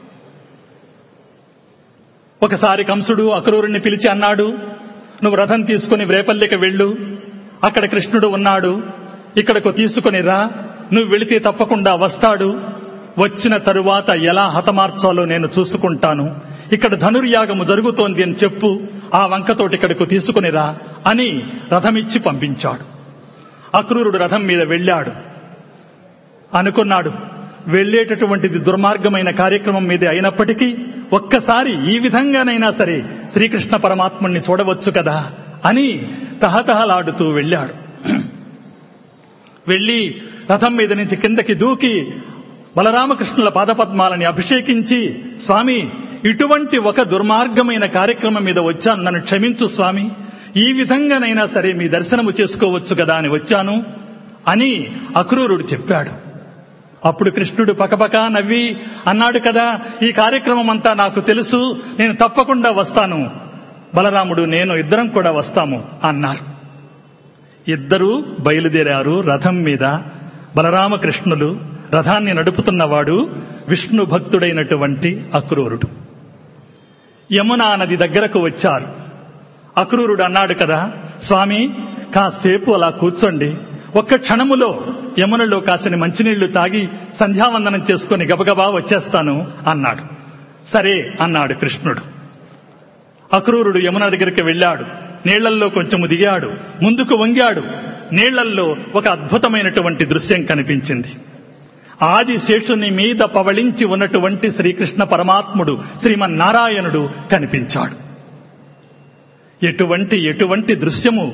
ఒకసారి కంసుడు అక్రూరుణ్ణి పిలిచి అన్నాడు నువ్వు రథం తీసుకుని వ్రేపల్లికి వెళ్ళు అక్కడ కృష్ణుడు ఉన్నాడు ఇక్కడకు తీసుకుని రా నువ్వు వెళితే తప్పకుండా వస్తాడు వచ్చిన తరువాత ఎలా హతమార్చాలో నేను చూసుకుంటాను ఇక్కడ ధనుర్యాగము జరుగుతోంది అని చెప్పు ఆ వంకతోటి ఇక్కడకు తీసుకుని రా అని రథమిచ్చి పంపించాడు అక్రూరుడు రథం మీద వెళ్ళాడు అనుకున్నాడు వెళ్ళేటటువంటిది దుర్మార్గమైన కార్యక్రమం మీదే అయినప్పటికీ ఒక్కసారి ఈ విధంగానైనా సరే శ్రీకృష్ణ పరమాత్ముణ్ణి చూడవచ్చు కదా అని తహతహలాడుతూ వెళ్ళాడు వెళ్ళి రథం మీద నుంచి కిందకి దూకి బలరామకృష్ణుల పాదపద్మాలని అభిషేకించి స్వామి ఇటువంటి ఒక దుర్మార్గమైన కార్యక్రమం మీద వచ్చాను నన్ను క్షమించు స్వామి ఈ విధంగానైనా సరే మీ దర్శనము చేసుకోవచ్చు కదా అని వచ్చాను అని అక్రూరుడు చెప్పాడు అప్పుడు కృష్ణుడు పకపక నవ్వి అన్నాడు కదా ఈ కార్యక్రమం అంతా నాకు తెలుసు నేను తప్పకుండా వస్తాను బలరాముడు నేను ఇద్దరం కూడా వస్తాము అన్నారు ఇద్దరూ బయలుదేరారు రథం మీద బలరామకృష్ణులు రథాన్ని నడుపుతున్నవాడు విష్ణు భక్తుడైనటువంటి అక్రూరుడు యమునా నది దగ్గరకు వచ్చారు అక్రూరుడు అన్నాడు కదా స్వామి కాసేపు అలా కూర్చోండి ఒక్క క్షణములో యమునలో కాసిన మంచినీళ్లు తాగి సంధ్యావందనం చేసుకుని గబగబా వచ్చేస్తాను అన్నాడు సరే అన్నాడు కృష్ణుడు అక్రూరుడు యమున దగ్గరికి వెళ్ళాడు నీళ్లల్లో కొంచెము దిగాడు ముందుకు వంగాడు నీళ్లల్లో ఒక అద్భుతమైనటువంటి దృశ్యం కనిపించింది ఆదిశేషుని మీద పవళించి ఉన్నటువంటి శ్రీకృష్ణ పరమాత్ముడు శ్రీమన్నారాయణుడు కనిపించాడు ఎటువంటి ఎటువంటి దృశ్యము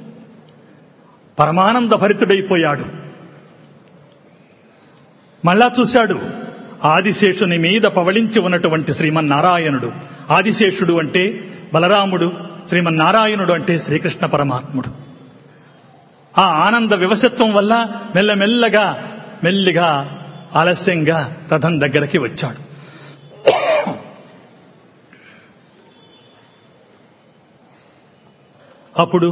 పరమానంద భరితుడైపోయాడు మళ్ళా చూశాడు ఆదిశేషుని మీద పవళించి ఉన్నటువంటి శ్రీమన్నారాయణుడు ఆదిశేషుడు అంటే బలరాముడు శ్రీమన్నారాయణుడు అంటే శ్రీకృష్ణ పరమాత్ముడు ఆ ఆనంద వివసత్వం వల్ల మెల్లమెల్లగా మెల్లిగా ఆలస్యంగా రథం దగ్గరికి వచ్చాడు అప్పుడు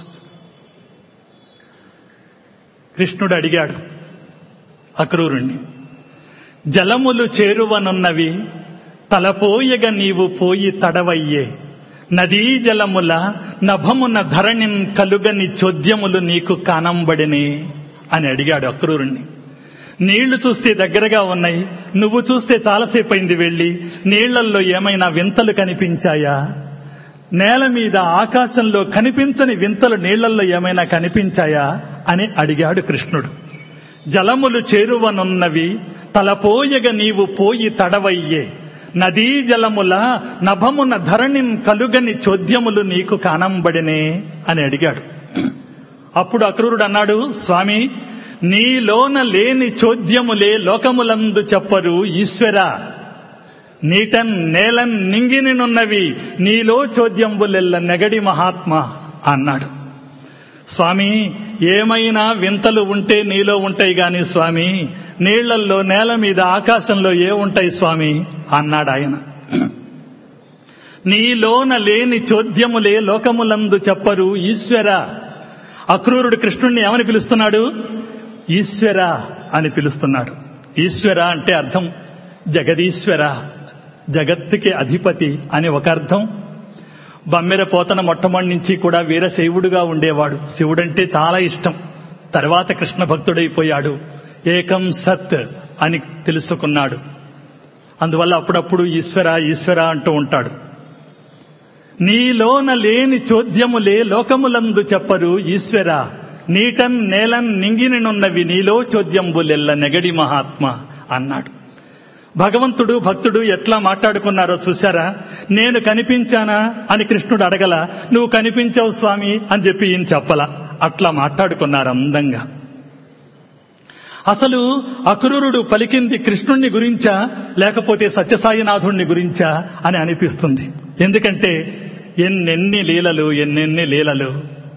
కృష్ణుడు అడిగాడు అక్రూరుణ్ణి జలములు చేరువనున్నవి తలపోయగ నీవు పోయి తడవయ్యే నదీ జలముల నభమున ధరణిన్ కలుగని చోద్యములు నీకు కానంబడినే అని అడిగాడు అక్రూరుణ్ణి నీళ్లు చూస్తే దగ్గరగా ఉన్నాయి నువ్వు చూస్తే చాలాసేపు అయింది వెళ్ళి నీళ్లల్లో ఏమైనా వింతలు కనిపించాయా నేల మీద ఆకాశంలో కనిపించని వింతలు నీళ్లల్లో ఏమైనా కనిపించాయా అని అడిగాడు కృష్ణుడు జలములు చేరువనున్నవి తలపోయగ నీవు పోయి తడవయ్యే నదీ జలముల నభమున ధరణిన్ కలుగని చోద్యములు నీకు కానంబడినే అని అడిగాడు అప్పుడు అక్రూరుడు అన్నాడు స్వామి నీలోన లేని చోద్యములే లోకములందు చెప్పరు ఈశ్వర నీటన్ నేలన్ నింగినినున్నవి నీలో చోద్యంబులెల్ల నెగడి మహాత్మ అన్నాడు స్వామి ఏమైనా వింతలు ఉంటే నీలో ఉంటాయి గాని స్వామి నీళ్లల్లో నేల మీద ఆకాశంలో ఏ ఉంటాయి స్వామి అన్నాడు ఆయన నీలోన లేని చోద్యములే లోకములందు చెప్పరు ఈశ్వర అక్రూరుడు కృష్ణుణ్ణి ఏమని పిలుస్తున్నాడు ఈశ్వర అని పిలుస్తున్నాడు ఈశ్వర అంటే అర్థం జగదీశ్వర జగత్తుకి అధిపతి అని ఒక అర్థం బమ్మెర పోతన మొట్టమొదటి నుంచి కూడా వీరశైవుడుగా ఉండేవాడు శివుడంటే చాలా ఇష్టం తర్వాత కృష్ణ భక్తుడైపోయాడు ఏకం సత్ అని తెలుసుకున్నాడు అందువల్ల అప్పుడప్పుడు ఈశ్వర ఈశ్వర అంటూ ఉంటాడు నీలోన లేని చోద్యములే లోకములందు చెప్పరు ఈశ్వర నీటన్ నేలన్ నింగిననున్నవి నీలో చోద్యంబులెల్ల నెగడి మహాత్మ అన్నాడు భగవంతుడు భక్తుడు ఎట్లా మాట్లాడుకున్నారో చూశారా నేను కనిపించానా అని కృష్ణుడు అడగల నువ్వు కనిపించావు స్వామి అని చెప్పి ఈయన చెప్పల అట్లా మాట్లాడుకున్నారు అందంగా అసలు అక్రూరుడు పలికింది కృష్ణుణ్ణి గురించా లేకపోతే సత్యసాయినాథుణ్ణి గురించా అని అనిపిస్తుంది ఎందుకంటే ఎన్నెన్ని లీలలు ఎన్నెన్ని లీలలు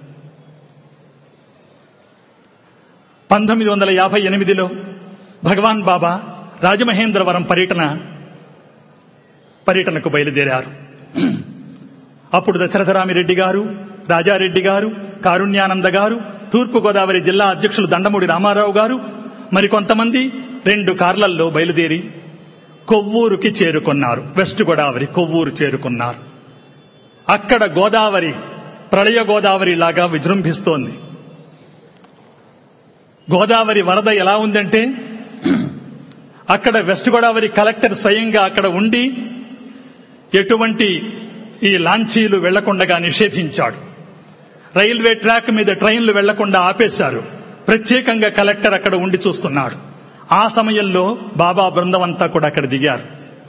పంతొమ్మిది వందల యాభై ఎనిమిదిలో భగవాన్ బాబా రాజమహేంద్రవరం పర్యటన పర్యటనకు బయలుదేరారు అప్పుడు దశరథరామిరెడ్డి గారు రాజారెడ్డి గారు కారుణ్యానంద గారు తూర్పుగోదావరి జిల్లా అధ్యక్షులు దండమూడి రామారావు గారు మరికొంతమంది రెండు కార్లల్లో బయలుదేరి కొవ్వూరుకి చేరుకున్నారు వెస్ట్ గోదావరి కొవ్వూరు చేరుకున్నారు అక్కడ గోదావరి ప్రళయ గోదావరి లాగా విజృంభిస్తోంది గోదావరి వరద ఎలా ఉందంటే అక్కడ వెస్ట్ గోదావరి కలెక్టర్ స్వయంగా అక్కడ ఉండి ఎటువంటి ఈ లాంచీలు వెళ్లకుండగా నిషేధించాడు రైల్వే ట్రాక్ మీద ట్రైన్లు వెళ్లకుండా ఆపేశారు ప్రత్యేకంగా కలెక్టర్ అక్కడ ఉండి చూస్తున్నాడు ఆ సమయంలో బాబా బృందం అంతా కూడా అక్కడ దిగారు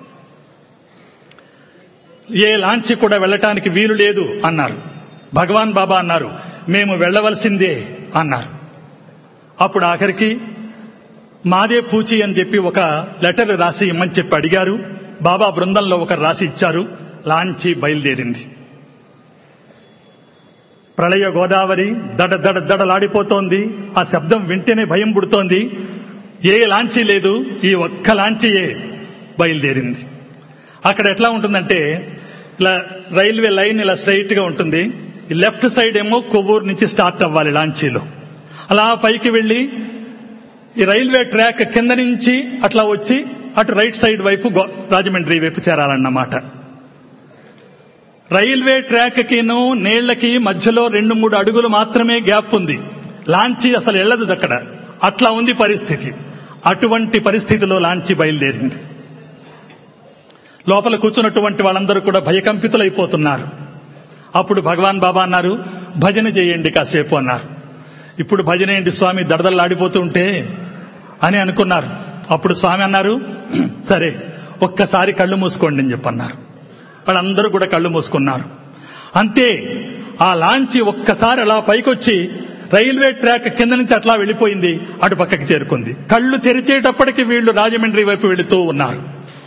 ఏ లాంచి కూడా వెళ్ళటానికి వీలు లేదు అన్నారు భగవాన్ బాబా అన్నారు మేము వెళ్ళవలసిందే అన్నారు అప్పుడు ఆఖరికి మాదే పూచి అని చెప్పి ఒక లెటర్ రాసి ఇమ్మని చెప్పి అడిగారు బాబా బృందంలో ఒకరు రాసి ఇచ్చారు లాంచి బయలుదేరింది ప్రళయ గోదావరి దడ దడ దడలాడిపోతోంది ఆ శబ్దం వింటేనే భయం పుడుతోంది ఏ లాంచీ లేదు ఈ ఒక్క లాంచీయే బయలుదేరింది అక్కడ ఎట్లా ఉంటుందంటే ఇలా రైల్వే లైన్ ఇలా స్ట్రైట్ గా ఉంటుంది ఈ లెఫ్ట్ సైడ్ ఏమో కొవ్వూరు నుంచి స్టార్ట్ అవ్వాలి లాంచీలో అలా పైకి వెళ్లి ఈ రైల్వే ట్రాక్ కింద నుంచి అట్లా వచ్చి అటు రైట్ సైడ్ వైపు గో- రాజమండ్రి వైపు చేరాలన్నమాట రైల్వే ట్రాక్ కిను నీళ్లకి మధ్యలో రెండు మూడు అడుగులు మాత్రమే గ్యాప్ ఉంది లాంచీ అసలు వెళ్ళదు అక్కడ అట్లా ఉంది పరిస్థితి అటువంటి పరిస్థితిలో లాంచీ బయలుదేరింది లోపల కూర్చున్నటువంటి వాళ్ళందరూ కూడా భయకంపితులైపోతున్నారు అప్పుడు భగవాన్ బాబా అన్నారు భజన చేయండి కాసేపు అన్నారు ఇప్పుడు భజన ఏంటి స్వామి దడదల్లాడిపోతూ ఉంటే అని అనుకున్నారు అప్పుడు స్వామి అన్నారు సరే ఒక్కసారి కళ్ళు మూసుకోండి అని చెప్పన్నారు వాళ్ళందరూ కూడా కళ్ళు మూసుకున్నారు అంతే ఆ లాంచి ఒక్కసారి అలా పైకొచ్చి రైల్వే ట్రాక్ కింద నుంచి అట్లా వెళ్ళిపోయింది అటు పక్కకి చేరుకుంది కళ్ళు తెరిచేటప్పటికి వీళ్ళు రాజమండ్రి వైపు వెళుతూ ఉన్నారు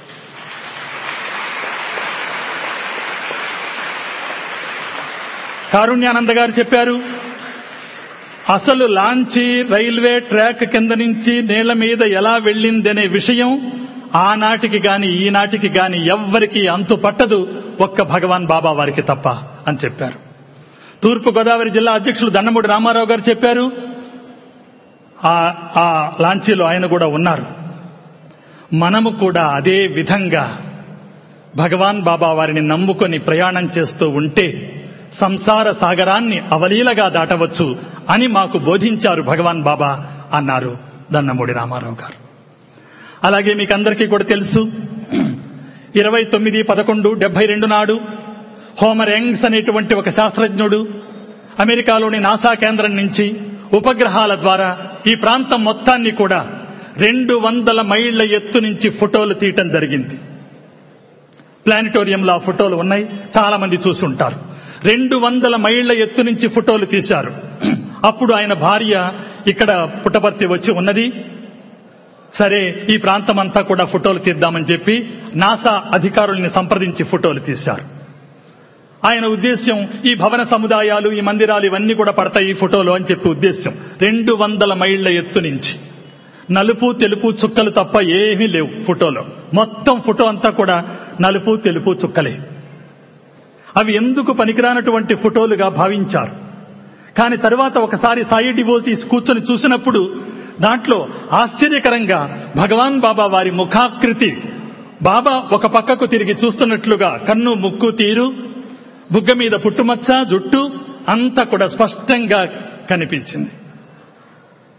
కారుణ్యానంద గారు చెప్పారు అసలు లాంచీ రైల్వే ట్రాక్ కింద నుంచి నేల మీద ఎలా వెళ్ళిందనే విషయం ఆనాటికి గాని ఈనాటికి గాని ఎవ్వరికి అంతు పట్టదు ఒక్క భగవాన్ బాబా వారికి తప్ప అని చెప్పారు తూర్పు గోదావరి జిల్లా అధ్యక్షులు దండమూడి రామారావు గారు చెప్పారు ఆ ఆ లాంచీలో ఆయన కూడా ఉన్నారు మనము కూడా అదే విధంగా భగవాన్ బాబా వారిని నమ్ముకొని ప్రయాణం చేస్తూ ఉంటే సంసార సాగరాన్ని అవలీలగా దాటవచ్చు అని మాకు బోధించారు భగవాన్ బాబా అన్నారు దన్నమూడి రామారావు గారు అలాగే మీకు అందరికీ కూడా తెలుసు ఇరవై తొమ్మిది పదకొండు డెబ్బై రెండు నాడు హోమర్ యంగ్స్ అనేటువంటి ఒక శాస్త్రజ్ఞుడు అమెరికాలోని నాసా కేంద్రం నుంచి ఉపగ్రహాల ద్వారా ఈ ప్రాంతం మొత్తాన్ని కూడా రెండు వందల మైళ్ల ఎత్తు నుంచి ఫోటోలు తీయటం జరిగింది ప్లానిటోరియంలో ఆ ఫోటోలు ఉన్నాయి చాలా మంది చూసి ఉంటారు రెండు వందల మైళ్ల ఎత్తు నుంచి ఫోటోలు తీశారు అప్పుడు ఆయన భార్య ఇక్కడ పుట్టపర్తి వచ్చి ఉన్నది సరే ఈ ప్రాంతం అంతా కూడా ఫోటోలు తీద్దామని చెప్పి నాసా అధికారుల్ని సంప్రదించి ఫోటోలు తీశారు ఆయన ఉద్దేశ్యం ఈ భవన సముదాయాలు ఈ మందిరాలు ఇవన్నీ కూడా పడతాయి ఈ ఫోటోలు అని చెప్పి ఉద్దేశ్యం రెండు వందల మైళ్ల ఎత్తు నుంచి నలుపు తెలుపు చుక్కలు తప్ప ఏమీ లేవు ఫోటోలో మొత్తం ఫోటో అంతా కూడా నలుపు తెలుపు చుక్కలే అవి ఎందుకు పనికిరానటువంటి ఫోటోలుగా భావించారు కానీ తరువాత ఒకసారి సాయి డివోటీస్ కూర్చొని చూసినప్పుడు దాంట్లో ఆశ్చర్యకరంగా భగవాన్ బాబా వారి ముఖాకృతి బాబా ఒక పక్కకు తిరిగి చూస్తున్నట్లుగా కన్ను ముక్కు తీరు బుగ్గ మీద పుట్టుమచ్చ జుట్టు అంతా కూడా స్పష్టంగా కనిపించింది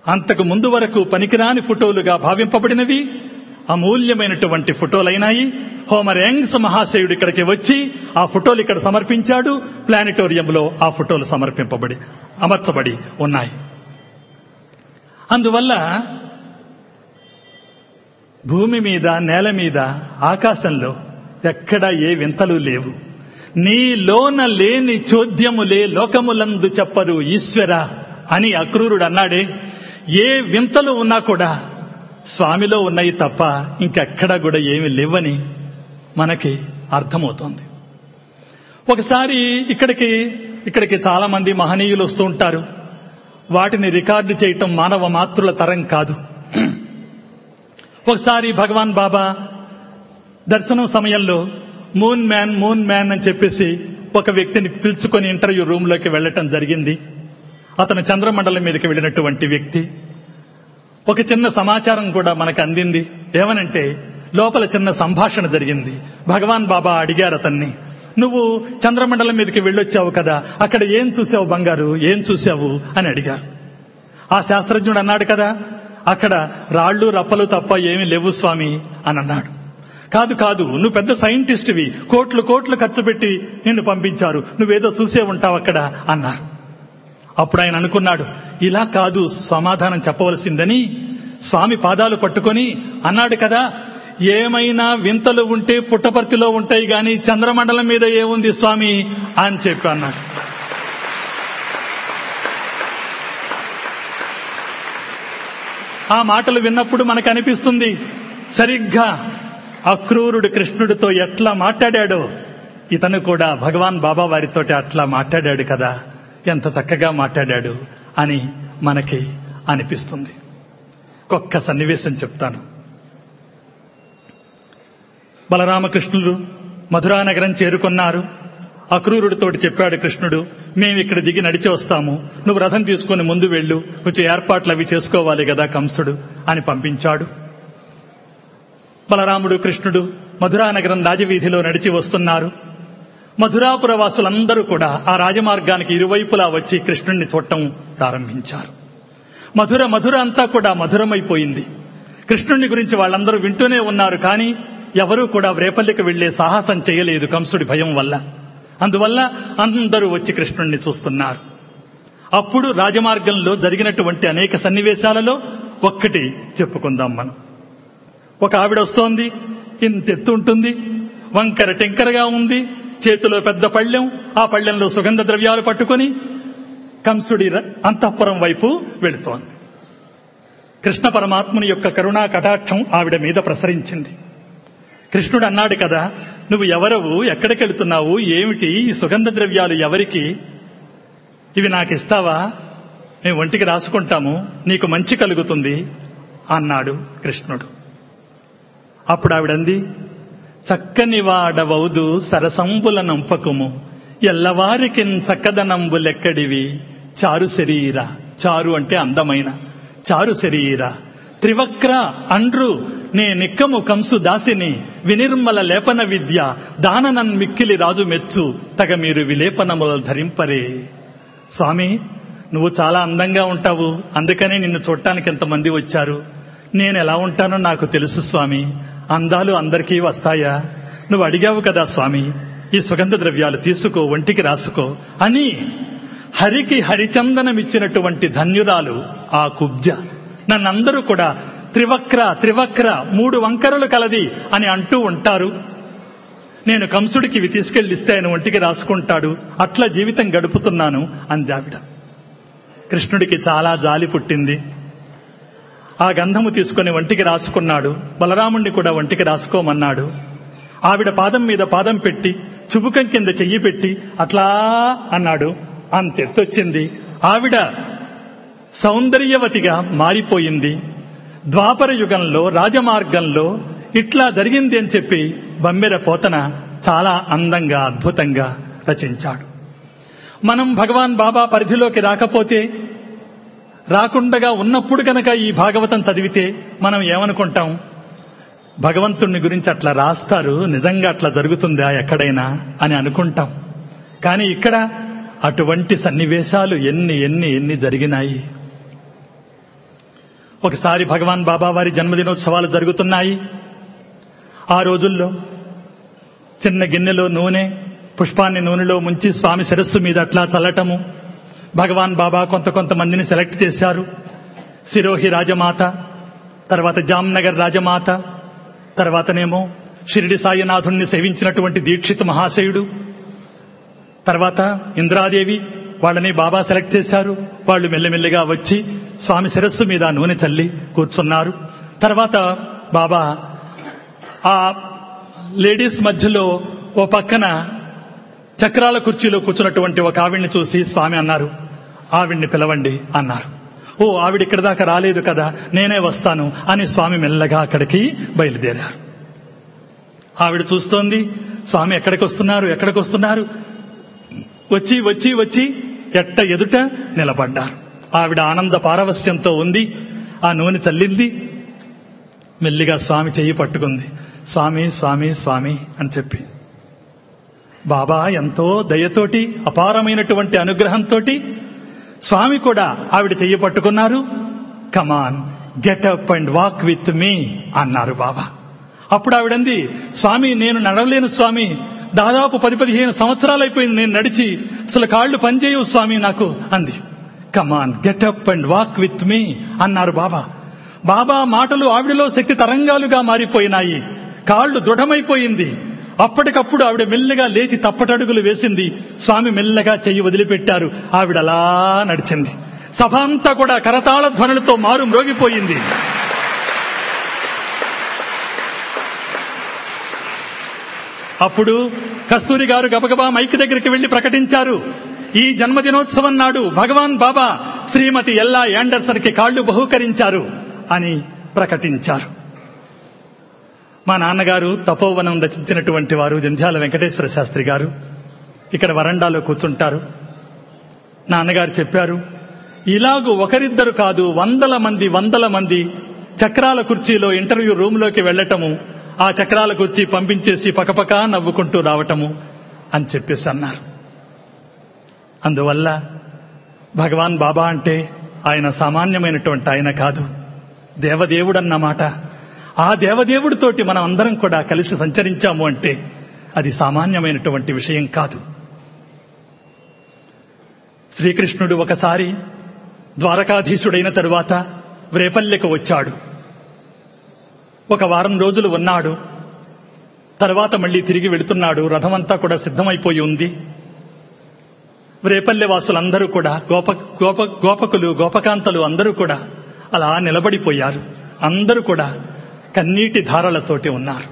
అంతకు ముందు వరకు పనికిరాని ఫోటోలుగా భావింపబడినవి అమూల్యమైనటువంటి ఫోటోలైనాయి హోమర్ యంగ్స్ మహాశయుడు ఇక్కడికి వచ్చి ఆ ఫోటోలు ఇక్కడ సమర్పించాడు ప్లానిటోరియంలో ఆ ఫోటోలు సమర్పింపబడి అమర్చబడి ఉన్నాయి అందువల్ల భూమి మీద నేల మీద ఆకాశంలో ఎక్కడ ఏ వింతలు లేవు నీలోన లేని చోద్యములే లోకములందు చెప్పరు ఈశ్వర అని అక్రూరుడు అన్నాడే ఏ వింతలు ఉన్నా కూడా స్వామిలో ఉన్నాయి తప్ప ఇంకెక్కడా కూడా ఏమి లేవని మనకి అర్థమవుతోంది ఒకసారి ఇక్కడికి ఇక్కడికి చాలా మంది మహనీయులు వస్తూ ఉంటారు వాటిని రికార్డు చేయటం మానవ మాతృల తరం కాదు ఒకసారి భగవాన్ బాబా దర్శనం సమయంలో మూన్ మ్యాన్ మూన్ మ్యాన్ అని చెప్పేసి ఒక వ్యక్తిని పిలుచుకొని ఇంటర్వ్యూ రూమ్ లోకి వెళ్ళటం జరిగింది అతను చంద్రమండలం మీదకి వెళ్ళినటువంటి వ్యక్తి ఒక చిన్న సమాచారం కూడా మనకు అందింది ఏమనంటే లోపల చిన్న సంభాషణ జరిగింది భగవాన్ బాబా అడిగారు అతన్ని నువ్వు చంద్రమండలం మీదకి వెళ్ళొచ్చావు కదా అక్కడ ఏం చూసావు బంగారు ఏం చూసావు అని అడిగారు ఆ శాస్త్రజ్ఞుడు అన్నాడు కదా అక్కడ రాళ్ళు రప్పలు తప్ప ఏమీ లేవు స్వామి అని అన్నాడు కాదు కాదు నువ్వు పెద్ద సైంటిస్ట్వి కోట్లు కోట్లు ఖర్చు పెట్టి నిన్ను పంపించారు నువ్వేదో చూసే ఉంటావు అక్కడ అన్నారు అప్పుడు ఆయన అనుకున్నాడు ఇలా కాదు సమాధానం చెప్పవలసిందని స్వామి పాదాలు పట్టుకొని అన్నాడు కదా ఏమైనా వింతలు ఉంటే పుట్టపర్తిలో ఉంటాయి గాని చంద్రమండలం మీద ఏముంది స్వామి అని చెప్పి అన్నాడు ఆ మాటలు విన్నప్పుడు మనకు అనిపిస్తుంది సరిగ్గా అక్రూరుడు కృష్ణుడితో ఎట్లా మాట్లాడాడో ఇతను కూడా భగవాన్ బాబా వారితోటి అట్లా మాట్లాడాడు కదా ఎంత చక్కగా మాట్లాడాడు అని మనకి అనిపిస్తుంది ఒక్క సన్నివేశం చెప్తాను బలరామకృష్ణులు మధురానగరం చేరుకున్నారు అక్రూరుడితోటి చెప్పాడు కృష్ణుడు మేము ఇక్కడ దిగి నడిచి వస్తాము నువ్వు రథం తీసుకుని ముందు వెళ్ళు కొంచెం ఏర్పాట్లు అవి చేసుకోవాలి కదా కంసుడు అని పంపించాడు బలరాముడు కృష్ణుడు మధురానగరం రాజవీధిలో నడిచి వస్తున్నారు మధురాపుర వాసులందరూ కూడా ఆ రాజమార్గానికి ఇరువైపులా వచ్చి కృష్ణుణ్ణి చూడటం ప్రారంభించారు మధుర మధుర అంతా కూడా మధురమైపోయింది కృష్ణుణ్ణి గురించి వాళ్ళందరూ వింటూనే ఉన్నారు కానీ ఎవరూ కూడా రేపల్లికి వెళ్లే సాహసం చేయలేదు కంసుడి భయం వల్ల అందువల్ల అందరూ వచ్చి కృష్ణుణ్ణి చూస్తున్నారు అప్పుడు రాజమార్గంలో జరిగినటువంటి అనేక సన్నివేశాలలో ఒక్కటి చెప్పుకుందాం మనం ఒక ఆవిడ వస్తోంది ఇంత ఎత్తు ఉంటుంది వంకర టెంకరగా ఉంది చేతిలో పెద్ద పళ్ళెం ఆ పళ్ళెంలో సుగంధ ద్రవ్యాలు పట్టుకొని కంసుడి అంతఃపురం వైపు వెళుతోంది కృష్ణ పరమాత్ముని యొక్క కరుణా కటాక్షం ఆవిడ మీద ప్రసరించింది కృష్ణుడు అన్నాడు కదా నువ్వు ఎవరవు ఎక్కడికి వెళుతున్నావు ఏమిటి ఈ సుగంధ ద్రవ్యాలు ఎవరికి ఇవి నాకు ఇస్తావా మేము ఒంటికి రాసుకుంటాము నీకు మంచి కలుగుతుంది అన్నాడు కృష్ణుడు అప్పుడు ఆవిడంది చక్కని వాడవౌదు సరసంబుల నంపకము ఎల్లవారికిన్ చక్కదనంబులెక్కడివి చారు శరీర చారు అంటే అందమైన చారు శరీర త్రివక్ర అండ్రు నే నిక్కము కంసు దాసిని వినిర్మల లేపన విద్య దాననన్ మిక్కిలి రాజు మెచ్చు తగ మీరు విలేపనముల ధరింపరే స్వామి నువ్వు చాలా అందంగా ఉంటావు అందుకనే నిన్ను చూడటానికి ఎంతమంది వచ్చారు నేను ఎలా ఉంటానో నాకు తెలుసు స్వామి అందాలు అందరికీ వస్తాయా నువ్వు అడిగావు కదా స్వామి ఈ సుగంధ ద్రవ్యాలు తీసుకో ఒంటికి రాసుకో అని హరికి హరిచందనమిచ్చినటువంటి ధన్యురాలు ఆ కుబ్జ నన్నందరూ కూడా త్రివక్ర త్రివక్ర మూడు వంకరలు కలది అని అంటూ ఉంటారు నేను కంసుడికి ఇవి తీసుకెళ్లిస్తే ఆయన ఒంటికి రాసుకుంటాడు అట్లా జీవితం గడుపుతున్నాను అందావిడ కృష్ణుడికి చాలా జాలి పుట్టింది ఆ గంధము తీసుకుని ఒంటికి రాసుకున్నాడు బలరాముణ్ణి కూడా ఒంటికి రాసుకోమన్నాడు ఆవిడ పాదం మీద పాదం పెట్టి చుబుకం కింద చెయ్యి పెట్టి అట్లా అన్నాడు అంతెత్తొచ్చింది ఆవిడ సౌందర్యవతిగా మారిపోయింది ద్వాపర యుగంలో రాజమార్గంలో ఇట్లా జరిగింది అని చెప్పి బమ్మెర పోతన చాలా అందంగా అద్భుతంగా రచించాడు మనం భగవాన్ బాబా పరిధిలోకి రాకపోతే రాకుండగా ఉన్నప్పుడు కనుక ఈ భాగవతం చదివితే మనం ఏమనుకుంటాం భగవంతుణ్ణి గురించి అట్లా రాస్తారు నిజంగా అట్లా జరుగుతుందా ఎక్కడైనా అని అనుకుంటాం కానీ ఇక్కడ అటువంటి సన్నివేశాలు ఎన్ని ఎన్ని ఎన్ని జరిగినాయి ఒకసారి భగవాన్ బాబా వారి జన్మదినోత్సవాలు జరుగుతున్నాయి ఆ రోజుల్లో చిన్న గిన్నెలో నూనె పుష్పాన్ని నూనెలో ముంచి స్వామి శిరస్సు మీద అట్లా చల్లటము భగవాన్ బాబా కొంత కొంతమందిని సెలెక్ట్ చేశారు సిరోహి రాజమాత తర్వాత జామ్నగర్ రాజమాత తర్వాతనేమో షిరిడి సాయినాథుణ్ణి సేవించినటువంటి దీక్షిత్ మహాశయుడు తర్వాత ఇంద్రాదేవి వాళ్ళని బాబా సెలెక్ట్ చేశారు వాళ్ళు మెల్లిమెల్లిగా వచ్చి స్వామి శిరస్సు మీద నూనె చల్లి కూర్చున్నారు తర్వాత బాబా ఆ లేడీస్ మధ్యలో ఓ పక్కన చక్రాల కుర్చీలో కూర్చున్నటువంటి ఒక ఆవిడ్ని చూసి స్వామి అన్నారు ఆవిడ్ని పిలవండి అన్నారు ఓ ఆవిడ ఇక్కడ దాకా రాలేదు కదా నేనే వస్తాను అని స్వామి మెల్లగా అక్కడికి బయలుదేరారు ఆవిడ చూస్తోంది స్వామి ఎక్కడికి వస్తున్నారు ఎక్కడికి వస్తున్నారు వచ్చి వచ్చి వచ్చి ఎట్ట ఎదుట నిలబడ్డారు ఆవిడ ఆనంద పారవస్యంతో ఉంది ఆ నూనె చల్లింది మెల్లిగా స్వామి చెయ్యి పట్టుకుంది స్వామి స్వామి స్వామి అని చెప్పి బాబా ఎంతో దయతోటి అపారమైనటువంటి అనుగ్రహంతో స్వామి కూడా ఆవిడ చెయ్యి పట్టుకున్నారు come on get up and walk with me అన్నారు బాబా అప్పుడు ఆవిడంది స్వామి నేను నడవలేను స్వామి దాదాపు పది పదిహేను సంవత్సరాలు అయిపోయింది నేను నడిచి అసలు కాళ్ళు పనిచేయవు స్వామి నాకు అంది come on get up and walk with me అన్నారు బాబా బాబా మాటలు ఆవిడలో శక్తి తరంగాలుగా మారిపోయినాయి కాళ్ళు దృఢమైపోయింది అప్పటికప్పుడు ఆవిడ మెల్లగా లేచి తప్పటడుగులు వేసింది స్వామి మెల్లగా చెయ్యి వదిలిపెట్టారు ఆవిడ అలా నడిచింది సభ అంతా కూడా కరతాళ ధ్వనులతో మారు మ్రోగిపోయింది అప్పుడు కస్తూరి గారు గబగబా మైక్ దగ్గరికి వెళ్లి ప్రకటించారు ఈ జన్మదినోత్సవం నాడు భగవాన్ బాబా శ్రీమతి ఎల్లా యాండర్సన్ కి కాళ్లు బహూకరించారు అని ప్రకటించారు మా నాన్నగారు తపోవనం రచించినటువంటి వారు జంధ్యాల వెంకటేశ్వర శాస్త్రి గారు ఇక్కడ వరండాలో కూర్చుంటారు నాన్నగారు చెప్పారు ఇలాగూ ఒకరిద్దరు కాదు వందల మంది వందల మంది చక్రాల కుర్చీలో ఇంటర్వ్యూ రూమ్లోకి వెళ్లటము ఆ చక్రాల కుర్చీ పంపించేసి పకపకా నవ్వుకుంటూ రావటము అని చెప్పేసి అన్నారు అందువల్ల భగవాన్ బాబా అంటే ఆయన సామాన్యమైనటువంటి ఆయన కాదు దేవదేవుడన్నమాట ఆ దేవదేవుడితోటి మనం అందరం కూడా కలిసి సంచరించాము అంటే అది సామాన్యమైనటువంటి విషయం కాదు శ్రీకృష్ణుడు ఒకసారి ద్వారకాధీశుడైన తరువాత వ్రేపల్లెకు వచ్చాడు ఒక వారం రోజులు ఉన్నాడు తర్వాత మళ్ళీ తిరిగి వెళుతున్నాడు రథమంతా కూడా సిద్ధమైపోయి ఉంది రేపల్లె వాసులందరూ కూడా గోప గోప గోపకులు గోపకాంతలు అందరూ కూడా అలా నిలబడిపోయారు అందరూ కూడా కన్నీటి ధారలతోటి ఉన్నారు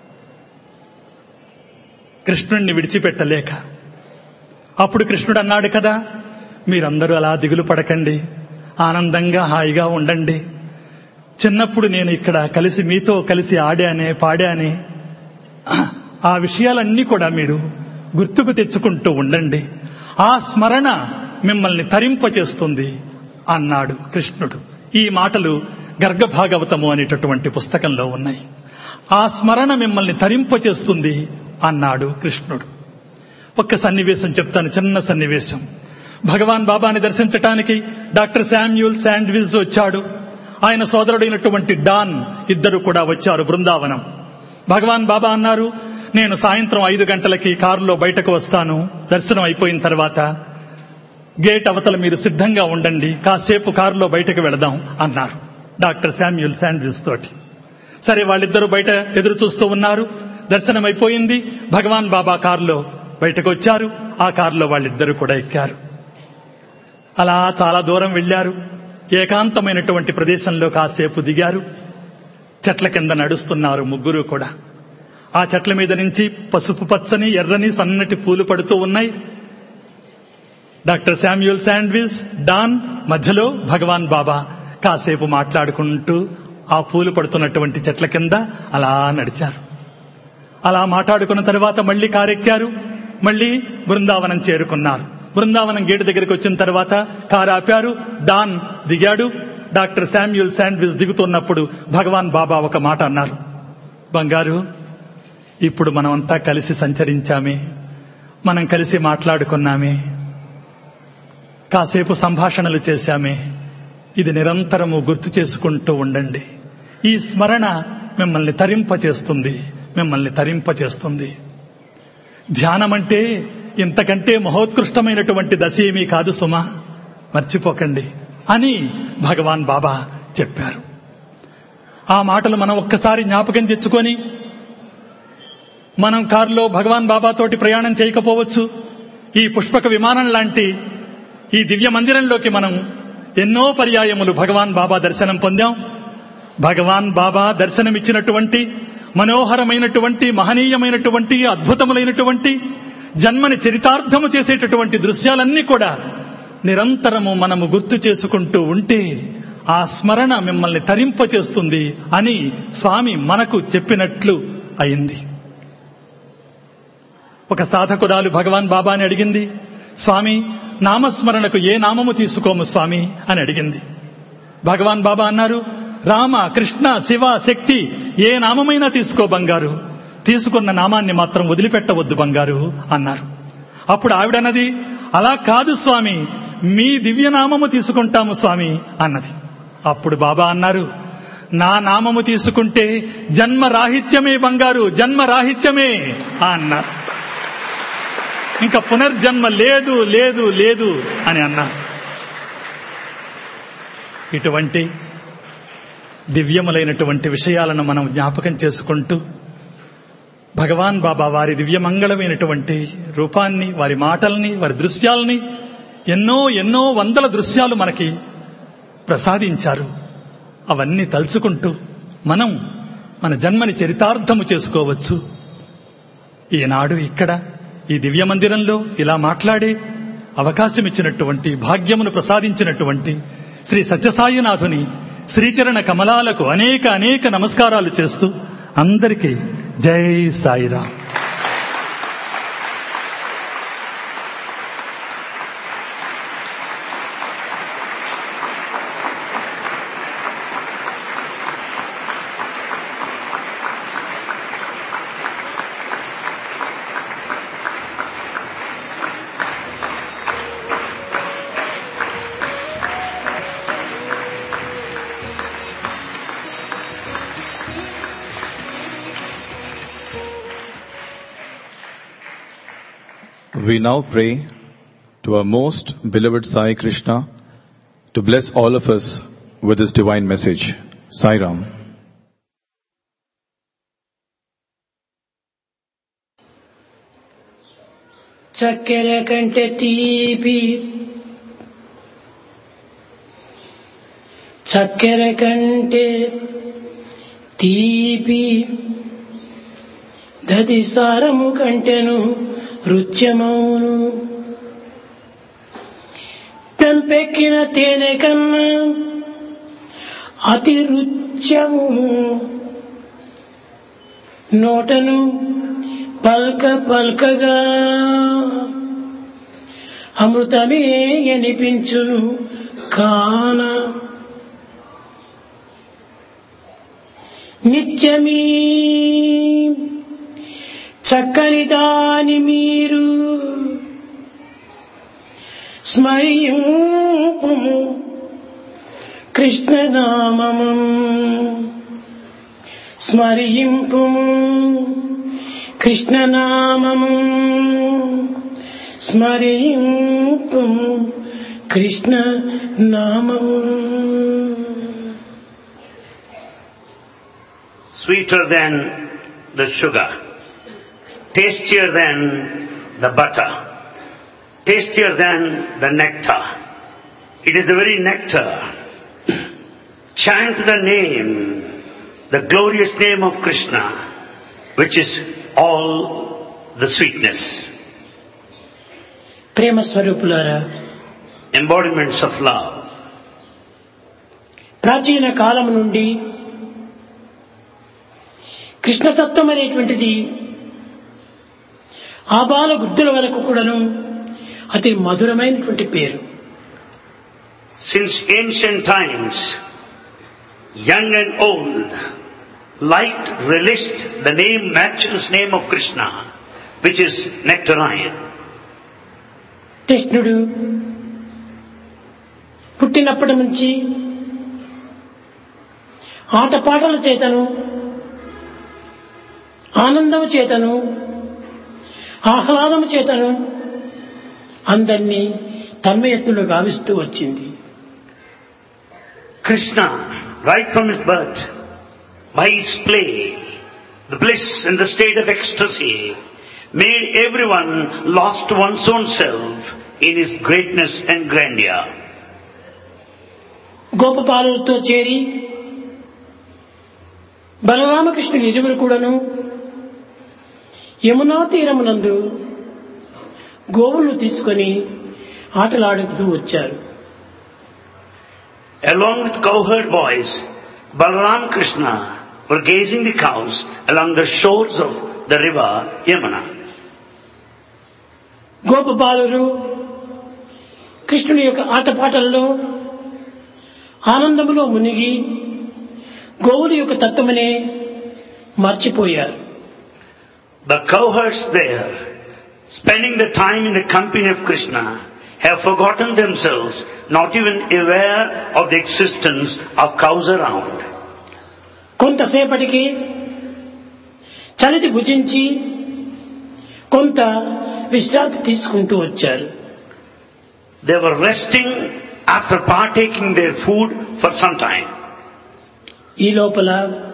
కృష్ణుణ్ణి విడిచిపెట్టలేక అప్పుడు కృష్ణుడు అన్నాడు కదా మీరందరూ అలా దిగులు పడకండి ఆనందంగా హాయిగా ఉండండి చిన్నప్పుడు నేను ఇక్కడ కలిసి మీతో కలిసి ఆడానే పాడానే ఆ విషయాలన్నీ కూడా మీరు గుర్తుకు తెచ్చుకుంటూ ఉండండి ఆ స్మరణ మిమ్మల్ని తరింపచేస్తుంది అన్నాడు కృష్ణుడు ఈ మాటలు గర్గభాగవతము అనేటటువంటి పుస్తకంలో ఉన్నాయి ఆ స్మరణ మిమ్మల్ని తరింపచేస్తుంది అన్నాడు కృష్ణుడు ఒక్క సన్నివేశం చెప్తాను చిన్న సన్నివేశం భగవాన్ బాబాని దర్శించటానికి డాక్టర్ శామ్యూల్ శాండ్విజ్ వచ్చాడు ఆయన సోదరుడైనటువంటి డాన్ ఇద్దరు కూడా వచ్చారు బృందావనం భగవాన్ బాబా అన్నారు నేను సాయంత్రం ఐదు గంటలకి కారులో బయటకు వస్తాను దర్శనం అయిపోయిన తర్వాత గేట్ అవతల మీరు సిద్ధంగా ఉండండి కాసేపు కారులో బయటకు వెళదాం అన్నారు డాక్టర్ శామ్యూల్ శాండ్విచ్ తోటి సరే వాళ్ళిద్దరూ బయట ఎదురు చూస్తూ ఉన్నారు దర్శనం అయిపోయింది భగవాన్ బాబా కారులో బయటకు వచ్చారు ఆ కారులో వాళ్ళిద్దరూ కూడా ఎక్కారు అలా చాలా దూరం వెళ్లారు ఏకాంతమైనటువంటి ప్రదేశంలో కాసేపు దిగారు చెట్ల కింద నడుస్తున్నారు ముగ్గురు కూడా ఆ చెట్ల మీద నుంచి పసుపు పచ్చని ఎర్రని సన్నటి పూలు పడుతూ ఉన్నాయి డాక్టర్ శామ్యూల్ శాండ్విస్ డాన్ మధ్యలో భగవాన్ బాబా కాసేపు మాట్లాడుకుంటూ ఆ పూలు పడుతున్నటువంటి చెట్ల కింద అలా నడిచారు అలా మాట్లాడుకున్న తర్వాత మళ్లీ కారెక్కారు మళ్లీ బృందావనం చేరుకున్నారు బృందావనం గేటు దగ్గరికి వచ్చిన తర్వాత కారు ఆపారు డాన్ దిగాడు డాక్టర్ శామ్యూల్ శాండ్విచ్ దిగుతున్నప్పుడు భగవాన్ బాబా ఒక మాట అన్నారు బంగారు ఇప్పుడు మనమంతా కలిసి సంచరించామే మనం కలిసి మాట్లాడుకున్నామే కాసేపు సంభాషణలు చేశామే ఇది నిరంతరము గుర్తు చేసుకుంటూ ఉండండి ఈ స్మరణ మిమ్మల్ని తరింపచేస్తుంది మిమ్మల్ని తరింపచేస్తుంది ధ్యానం అంటే ఇంతకంటే మహోత్కృష్టమైనటువంటి దశ ఏమీ కాదు సుమా మర్చిపోకండి అని భగవాన్ బాబా చెప్పారు ఆ మాటలు మనం ఒక్కసారి జ్ఞాపకం తెచ్చుకొని మనం కారులో భగవాన్ బాబాతోటి ప్రయాణం చేయకపోవచ్చు ఈ పుష్పక విమానం లాంటి ఈ దివ్య మందిరంలోకి మనం ఎన్నో పర్యాయములు భగవాన్ బాబా దర్శనం పొందాం భగవాన్ బాబా దర్శనమిచ్చినటువంటి మనోహరమైనటువంటి మహనీయమైనటువంటి అద్భుతములైనటువంటి జన్మని చరితార్థము చేసేటటువంటి దృశ్యాలన్నీ కూడా నిరంతరము మనము గుర్తు చేసుకుంటూ ఉంటే ఆ స్మరణ మిమ్మల్ని తరింపచేస్తుంది అని స్వామి మనకు చెప్పినట్లు అయింది ఒక సాధకురాలు భగవాన్ బాబాని అడిగింది స్వామి నామస్మరణకు ఏ నామము తీసుకోము స్వామి అని అడిగింది భగవాన్ బాబా అన్నారు రామ కృష్ణ శివ శక్తి ఏ నామమైనా తీసుకో బంగారు తీసుకున్న నామాన్ని మాత్రం వదిలిపెట్టవద్దు బంగారు అన్నారు అప్పుడు ఆవిడన్నది అలా కాదు స్వామి మీ దివ్యనామము తీసుకుంటాము స్వామి అన్నది అప్పుడు బాబా అన్నారు నా నామము తీసుకుంటే జన్మ రాహిత్యమే బంగారు జన్మ రాహిత్యమే అన్నారు ఇంకా పునర్జన్మ లేదు లేదు లేదు అని అన్నారు ఇటువంటి దివ్యములైనటువంటి విషయాలను మనం జ్ఞాపకం చేసుకుంటూ భగవాన్ బాబా వారి దివ్యమంగళమైనటువంటి రూపాన్ని వారి మాటల్ని వారి దృశ్యాల్ని ఎన్నో ఎన్నో వందల దృశ్యాలు మనకి ప్రసాదించారు అవన్నీ తలుచుకుంటూ మనం మన జన్మని చరితార్థము చేసుకోవచ్చు ఈనాడు ఇక్కడ ఈ దివ్య మందిరంలో ఇలా మాట్లాడే అవకాశం ఇచ్చినటువంటి భాగ్యమును ప్రసాదించినటువంటి శ్రీ సత్యసాయినాథుని శ్రీచరణ కమలాలకు అనేక అనేక నమస్కారాలు చేస్తూ అందరికీ జై Sairam We now pray to our most beloved Sai Krishna to bless all of us with his divine message. Sai Ram. చక్కెర కంటే తీపి చక్కెర కంటే తీపి దది సారము కంటెను రుచ్యమౌను తెంపెక్కిన తేనె కన్నా అతి రుచ్యము నోటను పల్క పల్కగా అమృతమే అనిపించును కాన నిత్యమీ చక్కని దాని మీరు స్మరింపు కృష్ణనామము స్మరింపు కృష్ణనామము స్మరింపు కృష్ణ నామము sweeter than the sugar, tastier than the butter, tastier than the nectar. It is the very nectar. Chant the name, the glorious name of Krishna, which is all the sweetness, ప్రేమ స్వరూపులారా embodiments of love. ప్రాచీన కాలం నుండి కృష్ణతత్వం అనేటువంటిది ఆబాల గుర్తుల వరకు కూడాను అతి మధురమైనటువంటి పేరు Since ancient times, young and old liked, relished the name, matchless name of Krishna, which is nectarine. కృష్ణుడు పుట్టినప్పటి నుంచి ఆటపాటల చేతను ఆనందము చేతను ఆహ్లాదము చేతను అందరినీ తమ్మ ఎత్తులో గావిస్తూ వచ్చింది Krishna, right from his birth, by his play, the bliss and the state of ecstasy, made everyone lost one's own self in his greatness and grandeur. గోపపాలులతో చేరి బలరామకృష్ణులు ఇరువురు కూడాను యమునా తీరమునందు గోవులను తీసుకొని ఆటలాడుతూ వచ్చారు Along with cowherd boys, Balaram Krishna were gazing the cows along the shores of the river Yamuna. గోపబాలురు కృష్ణుని యొక్క ఆటపాటల్లో ఆనందములో మునిగి గోవుల యొక్క తత్వమనే మర్చిపోయారు The cowherds there, spending the time in the company of Krishna, have forgotten themselves, not even aware of the existence of cows around. కొంతసేపటికి చలితి భుజించి కొంత విశ్రాంతి తీసుకుంటూ వచ్చారు They were resting after partaking their food for some time. ఈ లోపల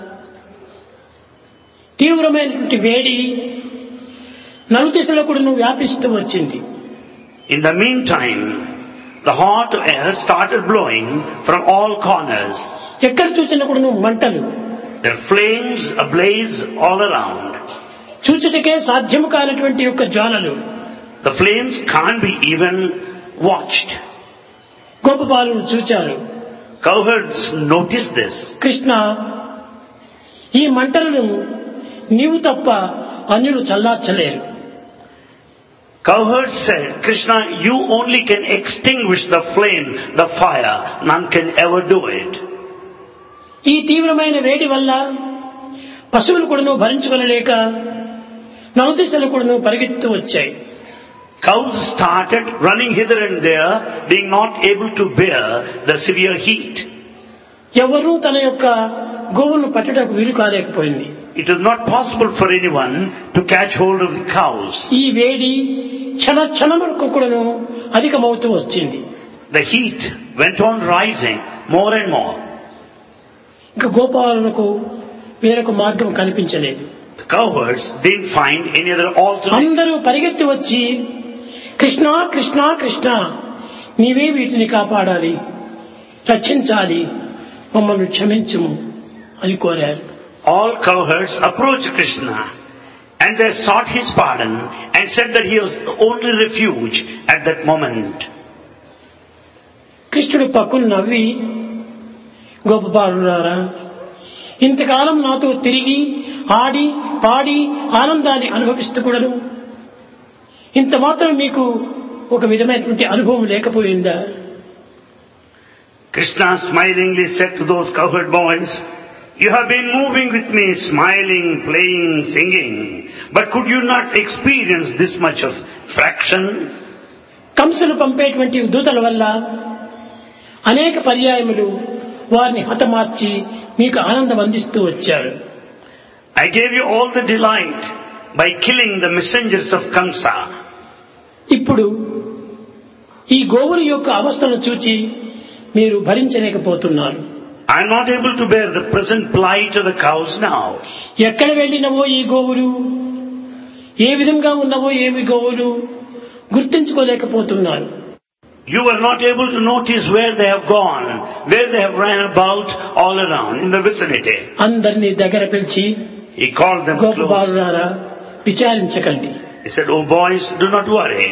తీవ్రమైనటువంటి వేడి నలుదిశలో కూడా వ్యాపిస్తూ వచ్చింది In the meantime, the hot air started blowing from all corners. ఎక్కడ చూసినా కూడా మంటలు There are flames ablaze all around. చూచుటకే సాధ్యము కానటువంటి యొక్క జ్వాలలు The flames can't be even watched. గోపబాలుడు చూచారు Cowherds noticed this. కృష్ణ ఈ మంటలను నీవు తప్ప అన్యులు చల్లార్చలేరు Cowherds said, Krishna, you only can extinguish the flame, the fire. None can ever do it. ఈ తీవ్రమైన వేడి వల్ల పశువులు కూడాను భరించుకొనలేక నలుదిశలు కూడాను పరిగెత్తు వచ్చాయి Cows started running hither and there, being not able to bear the severe heat. ఎవరూ తన యొక్క గోవులను పట్టుటకు వీలు కాలేకపోయింది It was not possible for anyone to catch hold of the cows. ఈ వేడి క్షణ క్షణములకు కూడాను అధికమవుతూ వచ్చింది The heat went on rising more and more. ఇక గోపాలకు వేరొక మార్గం కనిపించలేదు The cowherds didn't find any other alternative. అందరూ పరిగెత్తి వచ్చి కృష్ణ కృష్ణ కృష్ణ నీవే వీటిని కాపాడాలి రక్షించాలి మమ్మల్ని క్షమించుము అని కోరారు All cowherds approached Krishna and they sought his pardon and said that he was the only refuge at that moment. కృష్ణుడు పక్కును నవ్వి గోపబాలురారా ఇంతకాలం నాతో తిరిగి ఆడి పాడి ఆనందాన్ని అనుభవిస్తూ కూడాను ఇంత మాత్రం మీకు ఒక విధమైనటువంటి అనుభవం లేకపోయిందా Krishna smilingly said to those cowherd boys, You have been moving with me, smiling, playing, singing, but could you not experience this much of fraction? కంసులు పంపేటువంటి దూతల వల్ల అనేక పర్యాయములు వారిని హతమార్చి మీకు ఆనందం అందిస్తూ వచ్చారు I gave you all the delight by killing the messengers of Kamsa. ఇప్పుడు ఈ గోవుల యొక్క అవస్థను చూచి మీరు భరించలేకపోతున్నారు I am not able to bear the present plight of the cows now. ఎక్కడ వెళ్ళినవో ఈ గోవులు ఏ విధంగా ఉన్నవో ఏవి గోవులు గుర్తించుకోలేకపోతున్నారు You were not able to notice where they have gone, where they have ran about all around in the vicinity. అందరినీ దగ్గర పిలిచి He called them close. గోపబాలురారా విచారించకండి He said, Oh boys, do not worry.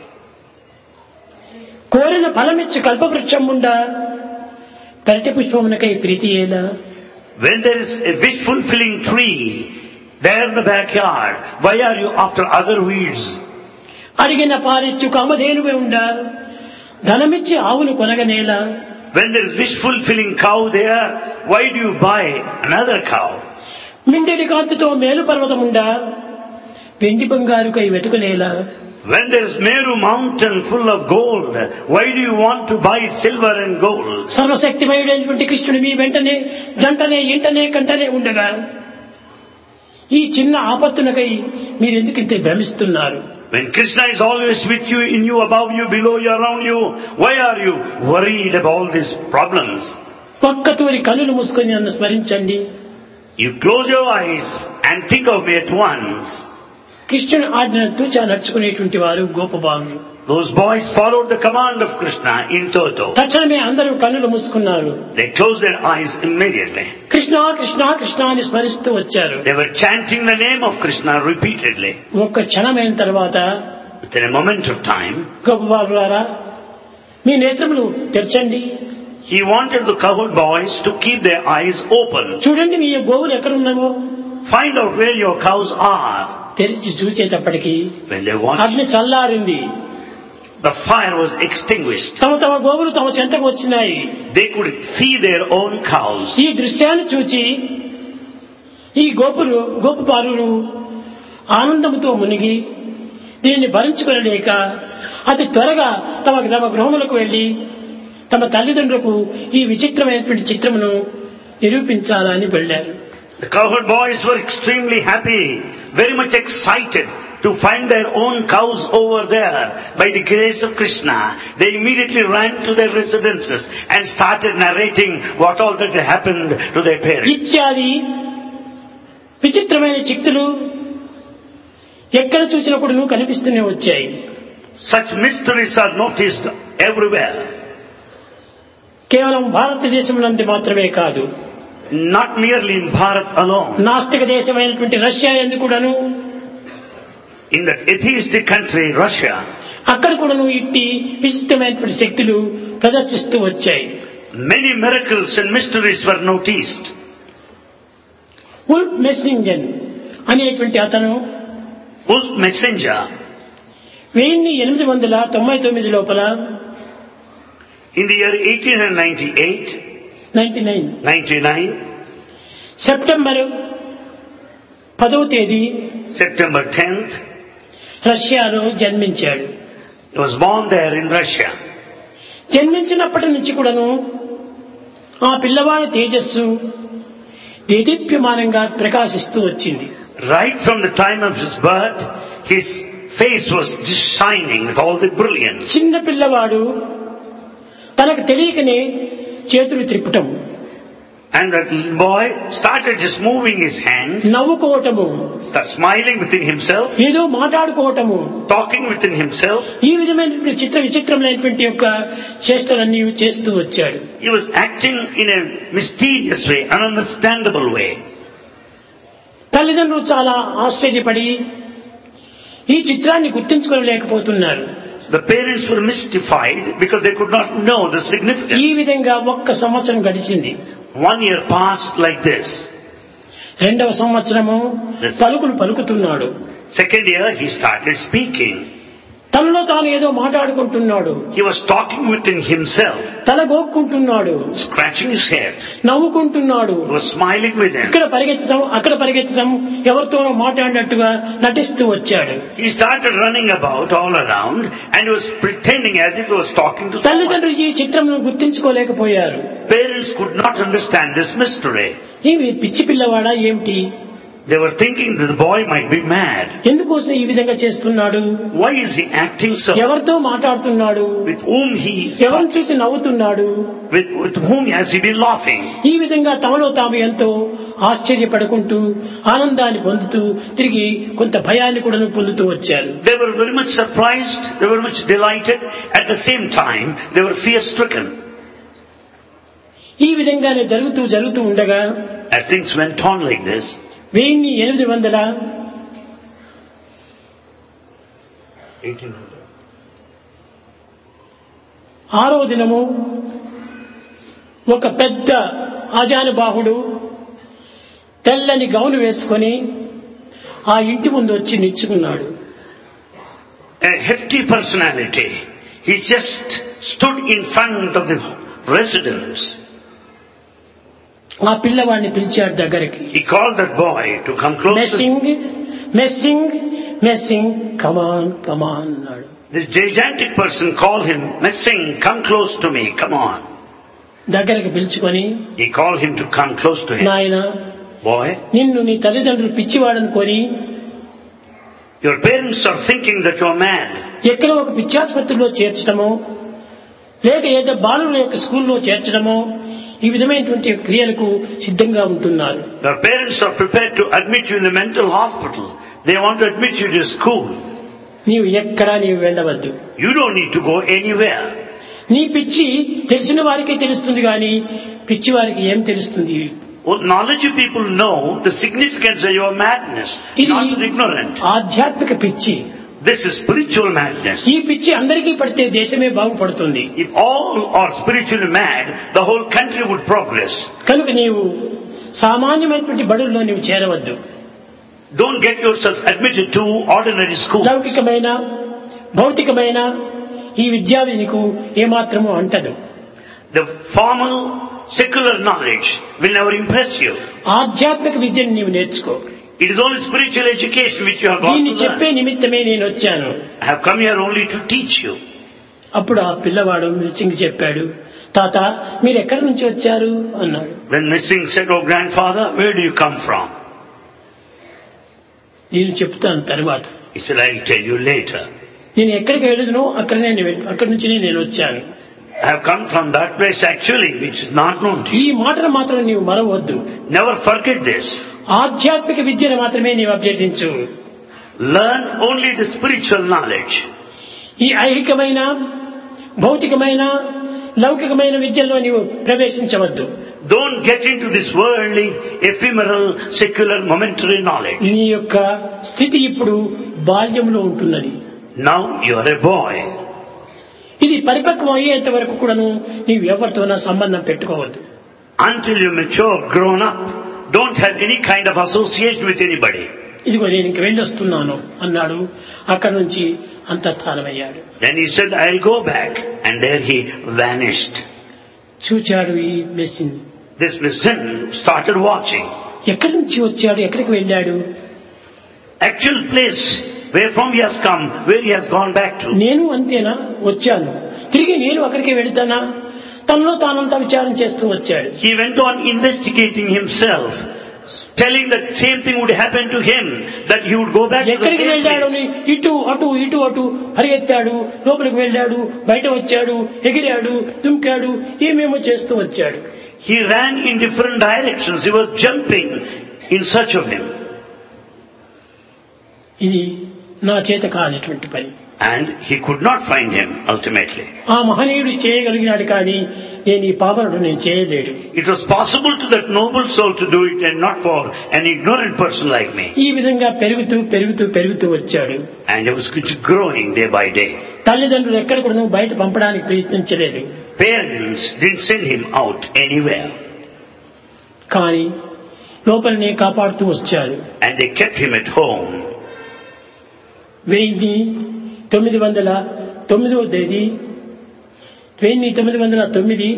కోరిన ఫలమిచ్చి కల్పవృక్షం ఉండా పెరటి పుష్పమునకై ప్రీతి ఏలా When there is a wish fulfilling tree there in the backyard, why are you after other weeds? అడిగిన పారిచ్చు కామధేనువే ఉండా ధనమిచ్చి ఆవును కొనగనేలా When there is wish fulfilling cow there, why do you buy another cow? మిండెడి కాంతితో మేలు పర్వతముండా వెండి బంగారుకై వెతుకునేలా When there is Meru mountain full of gold, why do you want to buy silver and gold? సర్వశక్తిమయుడైనటువంటి కృష్ణుడు మీ వెంటనే జంటనే ఇంటనే కంటనే ఉండగా ఈ చిన్న ఆపత్తునకై మీరెందుకు ఇంత భ్రమిస్తున్నారు When Krishna is always with you, in you, above you, below you, around you, why are you worried about all these problems? ఒక్కతూరి కన్నులు మూసుకొని నన్ను స్మరించండి You close your eyes and think of me at once. కృష్ణుని ఆజ్ఞను తూచా నడుచుకునేటువంటి వారు గోపబాలులు Those boys followed the command of Krishna in toto. తక్షణమే అందరూ కన్నులు మూసుకున్నారు They closed their eyes immediately. Krishna Krishna Krishna అని స్మరిస్తూ వచ్చారు They were chanting the name of Krishna repeatedly. ఒక్క క్షణమైన తర్వాత Within a moment of time, గోపబాలులారా మీ నేత్రములు తెరచండి he wanted the cowherd boys to keep their eyes open. చూడండి మీ గోవులు ఎక్కడున్నావో Find out where your cows are. తెరిచి చూచేటప్పటికి When they watched, అగ్ని చల్లారింది the fire was extinguished. తమ తమ గోవులు తమ చెంతకు వచ్చినాయి They could see their own cows. ఈ దృశ్యాన్ని చూచి ఈ గోపులు గోపుపారులు ఆనందంతో మునిగి దీనిని భరించుకొనలేక అతి త్వరగా తమ తమ గృహములకు వెళ్లి తమ తల్లిదండ్రులకు ఈ విచిత్రమైనటువంటి చిత్రమును నిరూపించాలని వెళ్ళారు The cowherd boys were extremely happy, very much excited to find their own cows over there by the grace of Krishna. They immediately ran to their residences and started narrating what all that had happened to their parents. ఇత్యాది విచిత్రమైన చిక్తులు ఎక్కడ చూసినప్పుడు కనిపిస్తూనే వచ్చాయి Such mysteries are noticed everywhere, కేవలం భారతదేశంలో మాత్రమే కాదు not merely in Bharat alone. నాస్తిక దేశమైనటువంటి రష్యా ఎందుకు కూడాను In that atheistic country, Russia, అక్కడ కూడాను ఇట్టి విచిత్రమైనటువంటి శక్తులు ప్రదర్శిస్తూ వచ్చాయి many miracles and mysteries were noticed. Wolf Messing అనేటువంటి అతను Wolf Messenger, వెయ్యి ఎనిమిది వందల తొంభై తొమ్మిది లోపల in the year 1898, ninety nine 99, September పదవ తేదీ September 10th, రష్యాలో జన్మించాడు he was born there in Russia. జన్మించినప్పటి నుంచి కూడాను ఆ పిల్లవాడి తేజస్సు దేదీప్యమానంగా ప్రకాశిస్తూ వచ్చింది Right from the time of his birth, his face was just shining with all the brilliance. చిన్న పిల్లవాడు తనకు తెలియకనే చేతులు త్రిప్పటం And that little boy started just moving his hands, నవ్వుకోవటము start smiling within himself, ఏదో మాట్లాడుకోవటము talking within himself. ఈ విధమైనటువంటి చిత్ర విచిత్రమైనటువంటి యొక్క చేష్టలన్నీ చేస్తూ వచ్చాడు He was acting in a mysterious way, ununderstandable way. తల్లిదండ్రులు చాలా ఆశ్చర్యపడి ఈ చిత్రాన్ని గుర్తించుకోలేకపోతున్నారు The parents were mystified because they could not know the ఈ significance. విధంగా ఒక్క సంవత్సరం గడిచింది One year passed like this. రెండవ సంవత్సరము పలుకులు పలుకుతున్నాడు Second year, he started speaking. తనలో తాను ఏదో మాట్లాడుకుంటున్నాడు He was talking within himself, తల గోక్కుంటున్నాడు scratching his head. నవ్వుకుంటున్నాడు He was smiling within. ఇక్కడ పరిగెత్తడం అక్కడ పరిగెత్తడం ఎవరితోనో మాట్లాడినట్టుగా నటిస్తూ వచ్చాడు He started running about all around and he was pretending as if he was talking to someone. తల్లిదండ్రులు ఈ చిత్రంను గుర్తించుకోలేకపోయారు Parents could not understand this mystery. ఈ పిచ్చి పిల్లవాడా ఏమిటి They were thinking that the boy might be mad. ఎందుకోసం ఈ విధంగా చేస్తున్నాడు Why is he acting so? ఎవరితో మాట్లాడుతున్నాడు With whom he ఎవరిని చూసి నవ్వుతున్నాడు with, with whom has he been laughing? ఈ విధంగా తమలో తాము ఎంతో ఆశ్చర్యపడుకుంటూ ఆనందాన్ని పొందుతూ తిరిగి కొంత భయాన్ని కూడా పొందుతూ వచ్చారు They were very much surprised, they were much delighted. At the same time, they were fear stricken. ఈ విధంగానే జరుగుతూ జరుగుతూ ఉండగా As things went on like this, వెయ్యి ఎనిమిది వందల ఆరో దినము ఒక పెద్ద ఆజానుబాహుడు తెల్లని గౌను వేసుకొని ఆ ఇంటి ముందు వచ్చి నిల్చుకున్నాడు a hefty personality, he just stood in front of the residence. ఆ పిల్లవాడిని పిలిచాడు దగ్గరికి He called that boy to come close. to- Messing Messing Messing come on come on అన్నాడు This gigantic person called him, Messing, come close to me, come on. దగ్గరకు పిలుచుకొని He called him to come close to him. నాయన Boy, నిన్ను నీ తల్లిదండ్రులు పిచ్చివాడనుకొని your parents are thinking that you're mad. ఎక్కడో ఒక పిచ్చాసుపత్రిలో చేర్చడమో లేక ఏదో బాలుల యొక్క స్కూల్లో చేర్చడమో ఈ విధమైనటువంటి క్రియలకు సిద్ధంగా ఉంటున్నారు Your parents are prepared to admit you in the mental hospital. They want to admit you to school. నీవు ఎక్కడా నీవు వెళ్ళవద్దు You don't need to go anywhere. నీ పిచ్చి తెలిసిన వారికే తెలుస్తుంది కానీ పిచ్చి వారికి ఏం తెలుస్తుంది Well, knowledge people know the significance of your madness, ఇది not the ignorant. ఆధ్యాత్మిక పిచ్చి This is spiritual madness. ఈ పిచ్చి అందరికీ పడితే దేశమే బాగుపడుతుంది If all are spiritually mad, the whole country would progress. కనుక నీవు సామాన్యమైనటువంటి బడుల్లో నీవు చేరవద్దు Don't get yourself admitted to ordinary school. లౌకికమైన భౌతికమైన ఈ విద్య నీకు ఏమాత్రము అంటదు The formal, secular knowledge will never impress you. ఆధ్యాత్మిక విద్యను నీవు నేర్చుకో It is only spiritual education which you have got దీన్ని to చెప్పే learn. నిమిత్తమే నేను వచ్చాను I have come here only to teach you. అప్పుడు ఆ పిల్లవాడు మిస్సింగ్ చెప్పాడు తాత మీరు ఎక్కడి నుంచి వచ్చారు అన్నాడు Then Missing said, Oh grandfather, where do you come from? నేను చెప్తాను తర్వాత He said, I'll tell you later. నేను ఎక్కడికి వెళ్ళదునో అక్కడనే నేను- అక్కడి నుంచి నేను వచ్చాను I have come from that place actually, which is not known to you. ఈ మాటను మాత్రం నీవు మరవద్దు Never forget this. ఆధ్యాత్మిక విద్యను మాత్రమే నీవు అభ్యసించు Learn only the spiritual knowledge. ఈ ఐహికమైన భౌతికమైన లౌకికమైన విద్యలో నీవు ప్రవేశించవద్దు Don't get into this worldly, ephemeral, secular, momentary knowledge. నీ యొక్క స్థితి ఇప్పుడు బాల్యంలో ఉంటున్నది Now you are a boy. ఇది పరిపక్వం అయ్యేంత వరకు కూడాను నీవు ఎవరితోనా సంబంధం పెట్టుకోవద్దు Until you mature, grown up, don't have any kind of association with anybody. ఇదిగో నేను ఇంక వెళ్ళొస్తున్నాను అన్నాడు అక్కడి నుంచి అంతర్ధానమయ్యాడు Then he said, I'll go back. And there he vanished. చూచాడు ఈ Messing This Mizzen started watching. ఎక్కడి నుంచి వచ్చాడు ఎక్కడికి వెళ్ళాడు Actual place where from he has come, where he has gone back to. నేను అంతేనా వచ్చాను తిరిగి నేను అక్కడికి వెళ్తానా తనలో తానంతా విచారం చేస్తూ వచ్చాడు He went on investigating himself, telling that same thing would happen to him, that he would go back to the ఎక్కడికి same వెళ్ళాడు place. అని ఇటు అటు ఇటు అటు పరిగెత్తాడు లోపలికి వెళ్ళాడు బయట వచ్చాడు ఎగిరాడు దుంకాడు ఏమేమో చేస్తూ వచ్చాడు He ran in different directions. He was jumping in search of him. ఇది నా చేత కానిటువంటి పని And he could not find him ultimately. ఆ మహనీయుడు చేయగలిగినాడు కానీ నేను ఈ పాపనుడు నేను చేయలేడు It was possible to that noble soul to do it and not for an ignorant person like me. ఈ విధంగా పెరుగుతూ పెరుగుతూ పెరుగుతూ వచ్చాడు And he was growing day by day. తల్లిదండ్రులు ఎక్కడ కూడా బయట పంపడానికి ప్రయత్నించలేదు Parents didn't send him out anywhere. కానీ లోపలనే కాపాడుతూ వచ్చారు And they kept him at home. వెయ్యి తొమ్మిది వందల తొమ్మిదవ తేదీ వెయ్యి తొమ్మిది వందల తొమ్మిది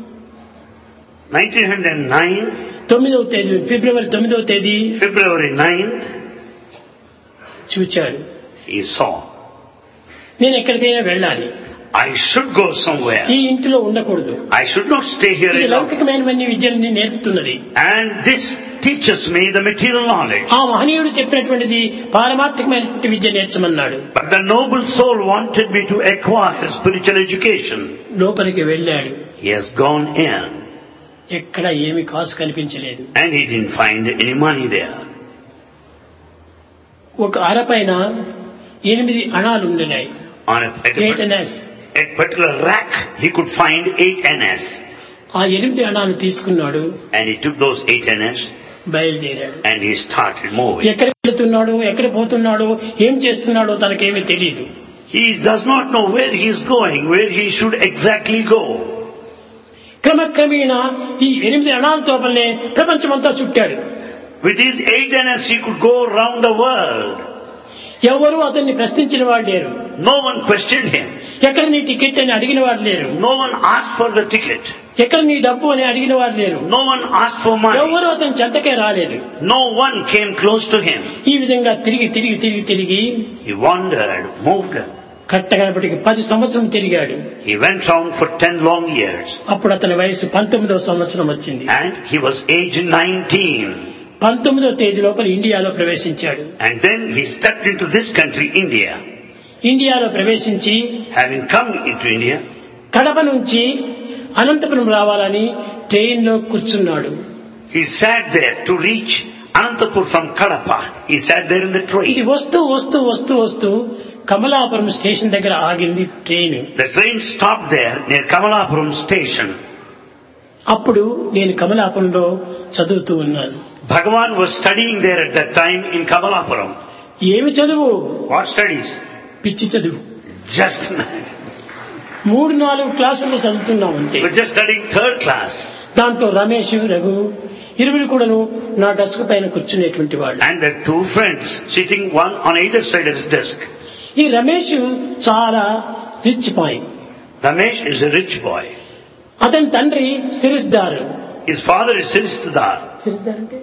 1909, తొమ్మిదవ తేదీ ఫిబ్రవరి తొమ్మిదవ తేదీ February 9th, చూచాడు he saw, నేను ఎక్కడికైనా వెళ్ళాలి I should go somewhere. ఈ ఇంటిలో ఉండకూడదు I should not stay here ఇది alone. లౌకికమైనవన్నీ విద్యని నేర్పుతున్నది And this teaches me the material knowledge. ఆ మహనీయుడు చెప్పినటువంటిది పారమార్థికమైనటువంటి విద్య నేర్చమన్నాడు But the noble soul wanted me to acquire spiritual education. లోపలికి వెళ్ళాడు He has gone in ఎక్కడ ఏమి కాసు కనిపించలేదు and he didn't find any money there. ఒక అరపైన ఎనిమిది అణాలు ఉండినాయి On a, at, eight a, NS at particular rack, he could find 8 NS. ఆ ఎనిమిది అణాలు తీసుకున్నాడు And he took those 8 NS బయలుదేరాడు and he started moving. ఎక్కడికి వెళుతున్నాడో ఎక్కడ పోతున్నాడో ఏం చేస్తున్నాడో తనకేమీ తెలియదు He does not know where he is going, where he should exactly go. క్రమక్రమేణా ఈ ఎనిమిది అణాల తోపలనే ప్రపంచమంతా చుట్టాడు With these 8 NS, he could go around the world. ఎవరు అతన్ని ప్రశ్నించిన వాడు లేరు No one questioned him. ఎక్కడ నీ టికెట్ అని అడిగిన వాడు లేరు No one asked for the ticket. ఎక్కడ నీ డబ్బు అని అడిగిన వారు లేరు No one asked for money. ఎవరు అతని చెంతకే రాలేదు No one came close to him. ఈ విధంగా తిరిగి తిరిగి తిరిగి తిరిగి He wandered, moved. కట్టగడపటికి పది సంవత్సరం తిరిగాడు He went round for ten long years. అప్పుడు అతని వయసు పంతొమ్మిదవ సంవత్సరం వచ్చింది And he was aged 19. పంతొమ్మిదవ తేదీ లోపల ఇండియాలో ప్రవేశించాడు And then he stepped into this country, India. ఇండియాలో ప్రవేశించి Having come into India, Kadapa నుంచి అనంతపురం రావాలని ట్రైన్లో కూర్చున్నాడు he sat there to reach Anantapur from Kadapa. He sat there in the ఇది train. వస్తూ వస్తూ వస్తూ వస్తూ కమలాపురం స్టేషన్ దగ్గర ఆగింది train The train stopped there near Kamalapuram station. అప్పుడు నేను కమలాపురంలో చదువుతూ ఉన్నాను Bhagavan was studying there at that time in Kamalapuram. ఏమి చదువు What studies? పిచ్చి చదువు Just, మూడు నాలుగు క్లాసులు చదువుతున్నాం అంతే we're just studying third class. దాంట్లో రమేష్ రఘు ఇరువురు కూడాను నా డెస్క్ పైన కూర్చునేటువంటి వాళ్ళు And the two friends sitting one on either side of his desk. ఈ రమేష్ చాలా rich point Ramesh is a rich boy. అతని తండ్రి సిరిస్దార్ His father is Siristadar. సిరిస్దార్ అంటే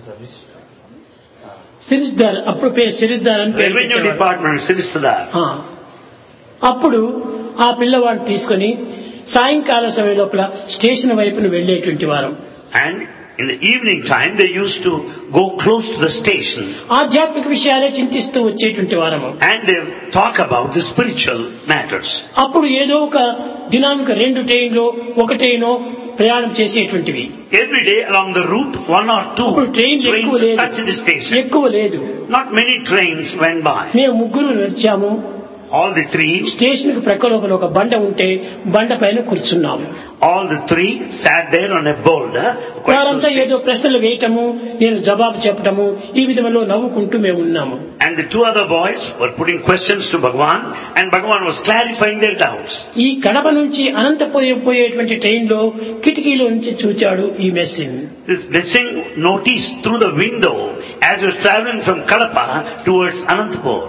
సిరిస్దార్ అప్పుడు పేరు సిరిస్దార్ అని పేరు Revenue పెట్టేవాడు. department, Siristadar. ఆ. అప్పుడు ఆ పిల్లవాడిని తీసుకొని సాయంకాల సమయం లోపల స్టేషన్ వైపున వెళ్లేటువంటి వారం And in the evening time, they used to go close to the station ఆధ్యాత్మిక విషయాలే చింతిస్తూ వచ్చేటువంటి వారము and they talk about the spiritual matters. అప్పుడు ఏదో ఒక దినానికి రెండు ట్రైన్లు ఒక ట్రైనో ప్రయాణం చేసేటువంటివి Every day along the route, one or two అప్పుడు ట్రైన్లు ఎక్కువ trains లేదు touch the station. ఎక్కువ లేదు Not many trains went by. మేము ముగ్గురు నడిచాము All the three, స్టేషన్ కు ప్రక్క లోపల ఒక బండ ఉంటే బండ పైన కూర్చున్నాము all the three sat there on a boulder. quite వారంతా close to- ఏదో ప్రశ్నలు వేయటము నేను జవాబు చెప్పటము ఈ విధంలో నవ్వుకుంటూ మేము ఉన్నాము And the two other boys were putting questions to Bhagwan and Bhagwan was clarifying their doubts. ఈ కడప నుంచి అనంతపోయే పోయేటువంటి ట్రైన్ లో కిటికీలో నుంచి చూచాడు ఈ Messing This missing noticed through the window as he was traveling from Kadapa towards Anantapur.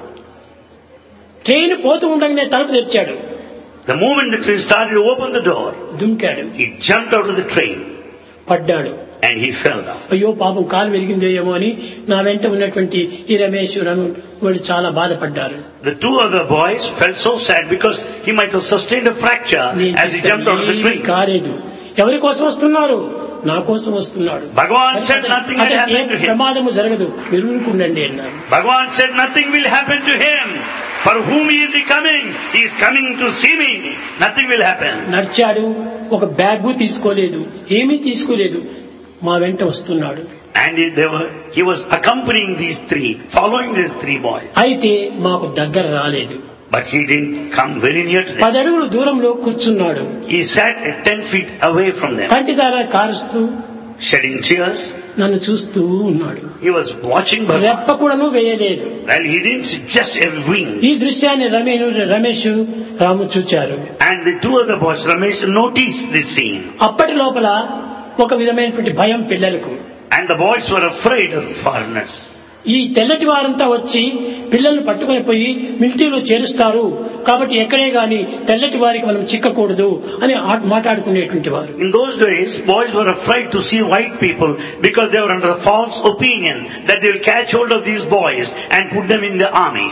Train పోతూ ఉండగానే తలుపు తెరిచాడు The moment the train started to open the door, దుంకాడు he jumped out of the train పడ్డాడు and he fell down. అయ్యో పాపం కాలు విరిగిందో ఏమో అని నా వెంట ఉన్నటువంటి ఈ రమేష్ రను వాళ్ళు చాలా బాధపడ్డారు The two other boys felt so sad because he might have sustained a fracture నేను as he jumped out of the చెప్పాను, train. "ఏమీ కాలేదు ఎవరి కోసం వస్తున్నారు నా కోసం వస్తున్నాడు Bhagavan said nothing had అతనికి ఏ happened to him. ప్రమాదము జరగదు విరుగుకుండండి అన్నారు Bhagavan said nothing will happen to him. For whom is he coming? He is coming to see me. Nothing will happen. నడిచాడు ఒక బ్యాగు తీసుకోలేదు ఏమీ తీసుకోలేదు మా వెంట వస్తున్నాడు And he, they were, he was accompanying these three, following these three boys. అయితే మాకు దగ్గర రాలేదు But he didn't come very near to them. పది అడుగుల దూరంలో కూర్చున్నాడు He sat at ten feet away from them, కంటిదార కారుస్తూ shedding tears. నన్ను చూస్తూ ఉన్నాడు He was watching Bhagavan. రెప్ప కూడాను వేయలేదు Well, he didn't just a wing. ఈ దృశ్యాన్ని రమేను రమేష్ రాము చూచారు And the two other boys, Ramesh, noticed this scene. అప్పటి లోపల ఒక విధమైనటువంటి భయం పిల్లలకు And the boys were afraid of foreigners. ఈ తెల్లటి వారంతా వచ్చి పిల్లల్ని పట్టుకొని పోయి మిలిటరీలో చేరుస్తారు కాబట్టి ఎక్కడే గాని తెల్లటి వారికి మనం చిక్కకూడదు అని ఆ- మాట్లాడుకునేటువంటి వారు In those days, boys were afraid to see white people because they were under the false opinion that they will catch hold of these boys and put them in the army.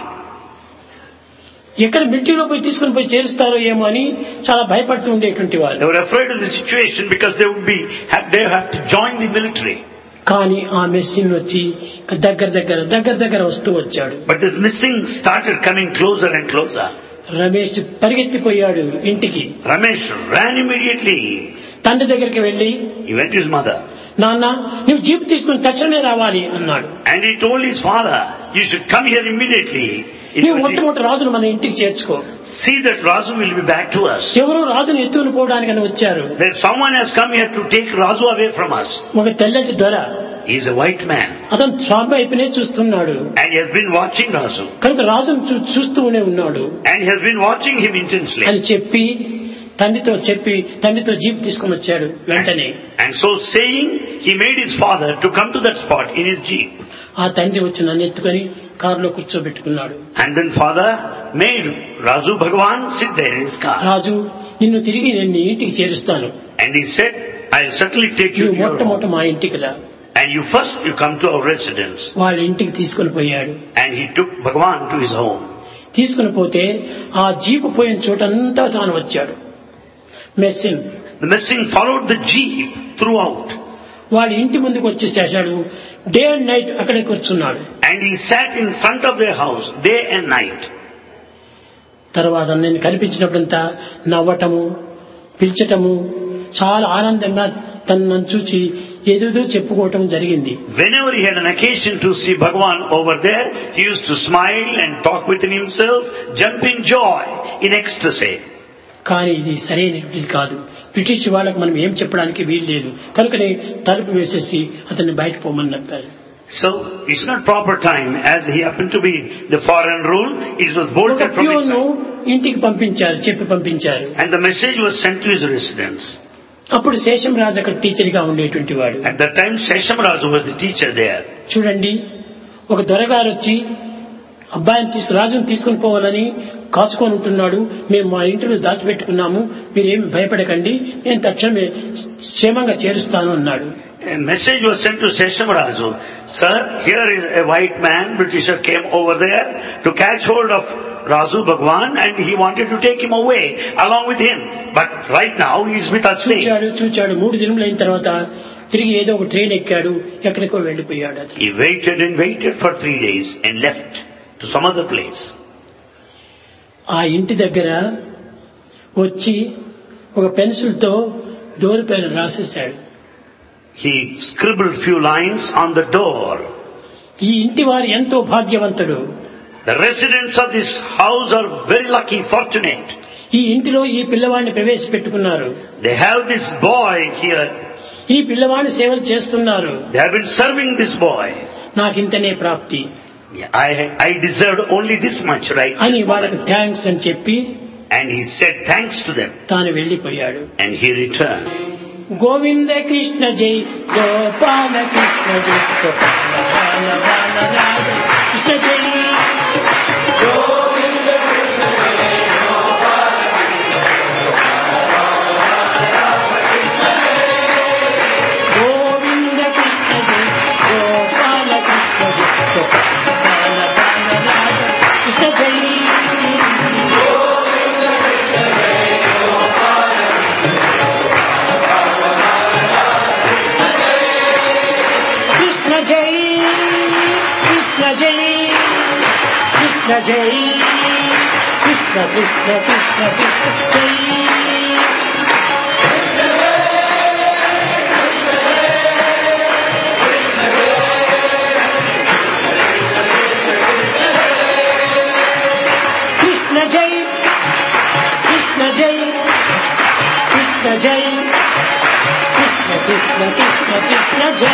ఎక్కడ మిలిటరీలో పోయి తీసుకుని పోయి చేరుస్తారో ఏమో అని చాలా భయపడుతూ ఉండేటువంటి They వారు were afraid of the situation because they would be, have, they have to join the military. కానీ ఆ మెషిన్ వచ్చి దగ్గర దగ్గర దగ్గర దగ్గర వస్తూ వచ్చాడు But this missing started coming closer and closer. Ramesh పరిగెత్తిపోయాడు ఇంటికి Ramesh ran immediately. తండ్రి దగ్గరికి వెళ్లి He went to his mother నాన్న నువ్వు జీప్ తీసుకుని తక్షణమే రావాలి అన్నాడు and he told his father, you should come here immediately. It నీవు will be- మొట్టమొదటి రాజును మన ఇంటికి చేర్చుకో See that Razu will be back to us. ఎవరో రాజును ఎత్తుకుని పోవడానికని వచ్చారు There someone has come here to take Razu away from us. ఒక తెల్లటి దొర He's a white man అతను స్వామి వైపునే చూస్తున్నాడు and he has been watching Razu కనుక రాజును చూ- చూస్తూనే ఉన్నాడు and he has been watching him intensely. అని చెప్పి తండ్రితో చెప్పి తండ్రితో జీప్ తీసుకుని వచ్చాడు వెంటనే And so saying, he made his father to come to that spot in his jeep. ఆ తండ్రి వచ్చి నన్ను ఎత్తుకొని కారులో కూర్చోబెట్టుకున్నాడు And then father made Razu Bhagwan sit there in his car. రాజు నిన్ను తిరిగి నేను నీ ఇంటికి చేరుస్తాను And he said, I'll certainly take you నువ్వు to your మొట్టమొదట home. మా ఇంటికి రా And you first, you come to our residence. వాళ్ళ ఇంటికి తీసుకొని పోయాడు And he took Bhagavan to his home. తీసుకుని పోతే ఆ జీపు పోయిన చోటంతా తాను వచ్చాడు మెస్సిన్ The message followed the jeep throughout. వాళ్ళ ఇంటి ముందుకు వచ్చేసేసాడు డే అండ్ నైట్ అక్కడే కూర్చున్నాడు And he sat in front of their house day and night. తర్వాత నేను కనిపించినప్పుడంతా నవ్వటము పిలిచటము చాలా ఆనందంగా తను నన్ను చూచి ఏదేదో చెప్పుకోవటం జరిగింది Whenever he had an occasion to see Bhagavan over there, he used to smile and talk within himself, jump in joy, in ecstasy. కానీ ఇది సరైనది కాదు బ్రిటిష్ వాళ్ళకు మనం ఏం చెప్పడానికి వీలు లేదు కనుకనే తలుపు వేసేసి అతన్ని బయట పోమని చెప్పారు So, it's not proper time, as he happened to be the foreign rule, it was ఒక bolted from ప్యూను inside. ఇంటికి పంపించారు చెప్పి పంపించారు And the message was sent to his residence. అప్పుడు శేషం రాజు అక్కడ టీచర్ గా ఉండేటువంటి వాడు At that time, Seshamraju was the teacher there. చూడండి ఒక దొరగారు వచ్చి అబ్బాయిని తీసు రాజును తీసుకుని పోవాలని కాచుకొని ఉంటున్నాడు మేము మా ఇంటిలో దాచిపెట్టుకున్నాము మీరేమి భయపడకండి నేను తక్షణమే క్షేమంగా చేరుస్తాను అన్నాడు A message was sent to Seshamraju. Sir, here is a white man, Britisher came over there to catch hold of Razu Bhagwan and he wanted to take him away along with him. But right now he is with us safe. చూచాడు చూచాడు మూడు దినములు అయిన తర్వాత తిరిగి ఏదో ఒక train ఎక్కాడు ఎక్కడికో వెళ్ళిపోయాడు అతను He waited and waited for three days and left to some other place. ఆ ఇంటి దగ్గర వచ్చి ఒక పెన్సిల్తో డోర్ పైన రాసేశాడు He scribbled few lines on the door. ఈ ఇంటి వారు ఎంతో భాగ్యవంతుడు The residents of this house are very lucky, fortunate. ఈ ఇంటిలో ఈ పిల్లవాడిని ప్రవేశపెట్టుకున్నారు They have this boy here. ఈ పిల్లవాడిని సేవలు చేస్తున్నారు They have been serving this boy. నాకింతనే ప్రాప్తి I, I deserved only this much right అని this వాళ్ళకి moment. థ్యాంక్స్ అని చెప్పి And he said thanks to them. తాను వెళ్ళిపోయాడు And he returned. Govinda Krishna జై గోపాల కృష్ణ జై గోపాల బాల రాధ కృష్ణ జై గోవింద కృష్ణ జై గోపాల కృష్ణ జై గోపాల బాల రాధ కృష్ణ జై కృష్ణ జై కృష్ణ జై కృష్ణ జై కృష్ణ కృష్ణ కృష్ణ కృష్ణ జై కృష్ణ జై కృష్ణ జై కృష్ణ జై కృష్ణ కృష్ణ కృష్ణ కృష్ణ జై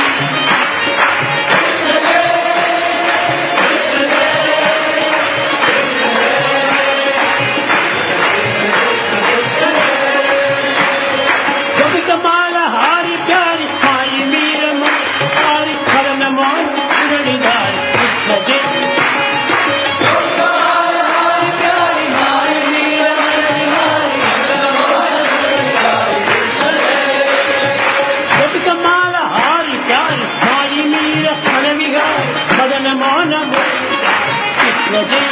గోపికమాల హారి ప్యారి హాయి వీరము హారి కరణమో మురళిదారి కృష్ణ జై గోపికమాల హారి ప్యారి హాయి వీర కణవిహారి మదన మోనము కృష్ణ జై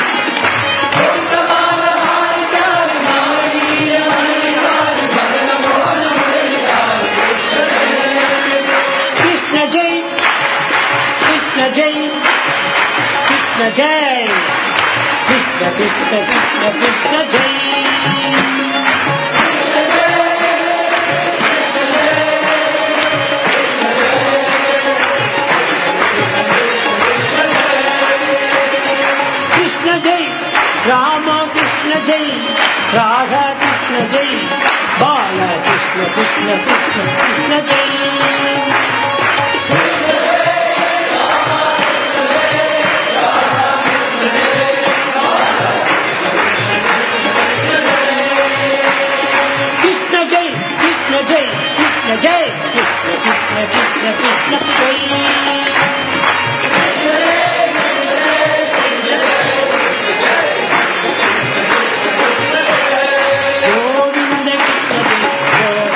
కృష్ణ జై కృష్ణ జై కృష్ణ జై కృష్ణ కృష్ణ కృష్ణ కృష్ణ జై కృష్ణ జై రామ కృష్ణ జై రాధా కృష్ణ జై బాల కృష్ణ కృష్ణ కృష్ణ కృష్ణ జై కృష్ణ జై కృష్ణ జై కృష్ణ జై కృష్ణ కృష్ణ కృష్ణ కృష్ణ జై గోవింద కృష్ణ జై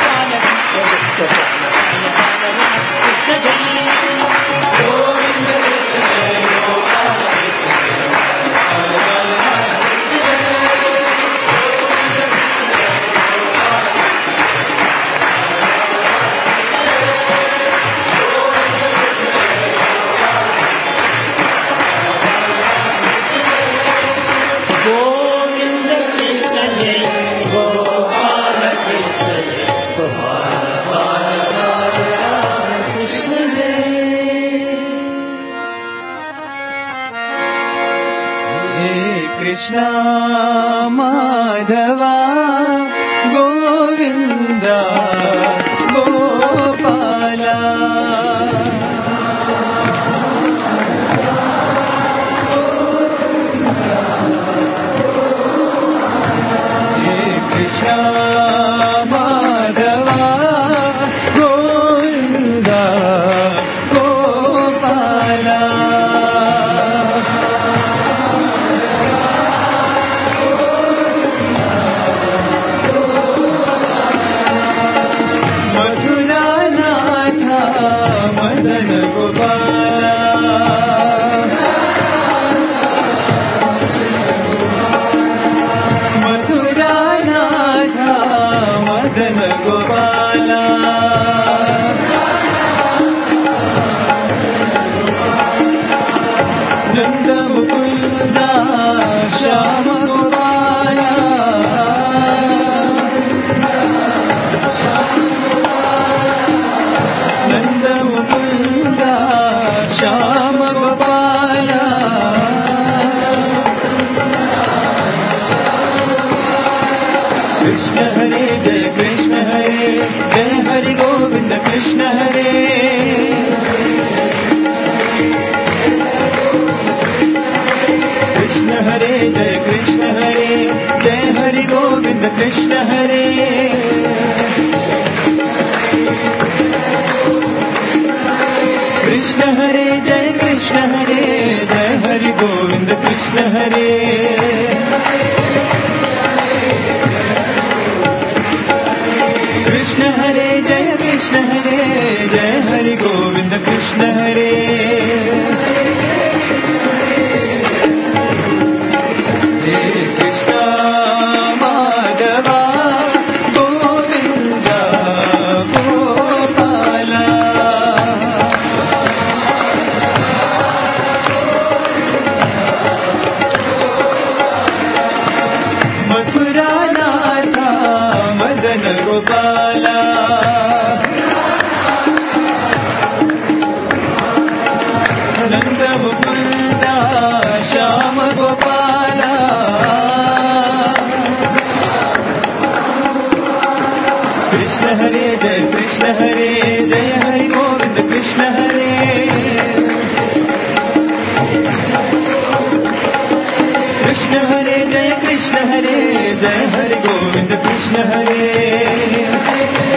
మాధవ గోవింద గోపాల హే కృష్ణ మాధవ గోవింద గోపాల మధురానాథ మదన గోపాల మధురానాథ మదన గోపాల నంద ముకుంద శ్యామ గోపాల నంద ముకుంద శ్యామ గోపాల कृष्ण हरे जय कृष्ण हरे जय हरि गोविंद कृष्ण हरे कृष्ण हरे जय कृष्ण हरे जय हरि गोविंद कृष्ण हरे कृष्ण हरे जय कृष्ण हरे जय हरि गोविंद कृष्ण हरे कृष्ण हरे जय कृष्ण हरे जय हरि गोविंद कृष्ण हरे हे कृष्ण माधवा गोविंद गोपाला मथुरानाथ मदन गोपाला नंद मुकुंद श्याम गोपाला कृष्ण हरे जय कृष्ण हरे जय हरि गोविंद कृष्ण हरे कृष्ण हरे जय कृष्ण हरे जय हरि गोविंद कृष्ण हरे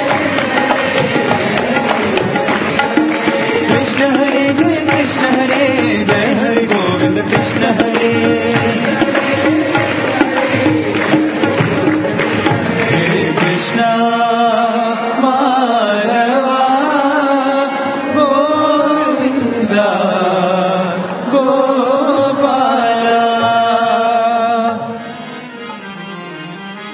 कृष्ण हरे जय कृष्ण हरे जय हरि गोविंद कृष्ण हरे हे कृष्ण माधवा गोविंद गोपाला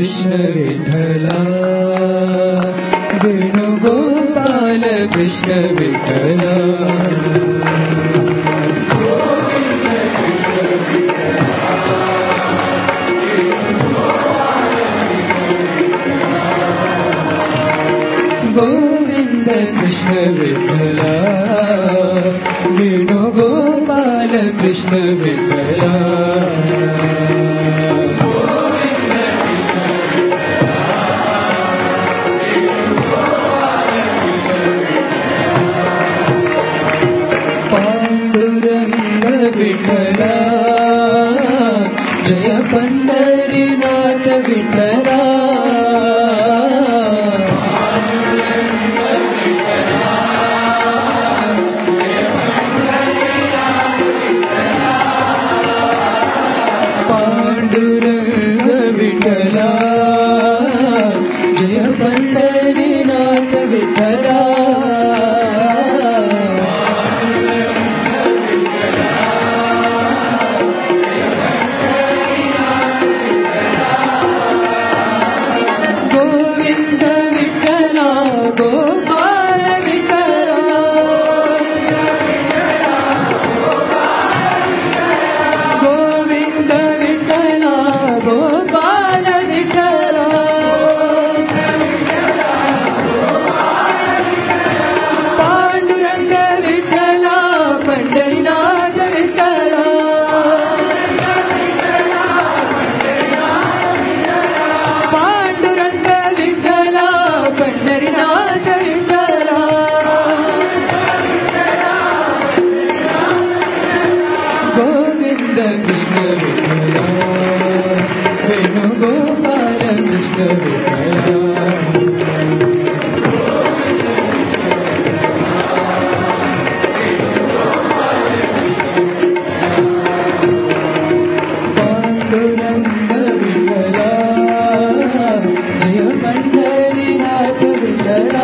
कृष्ण विठला वेणुगोपाल कृष्ण विठला गोविन्द कृष्ण विठला वेणुगोपाल कृष्ण विठला पाण्डुरङ्ग विठला जय पण्डरीनाथ विठला पाण्डुरङ्ग विठला जय पण्डरीनाथ विठला गोविन्द विठला गोपाल विठला गोविन्द विठला गोपाल विठला पाण्डुरङ्ग विठला पण्डरीनाथ विठला पाण्डुरङ्ग विठला पण्डरीनाथ विठला गोविन्द कृष्ण विठला वेणुगोपाल कृष्ण विठला पाण्डुरङ्ग विठला जय पण्डरीनाथ विठला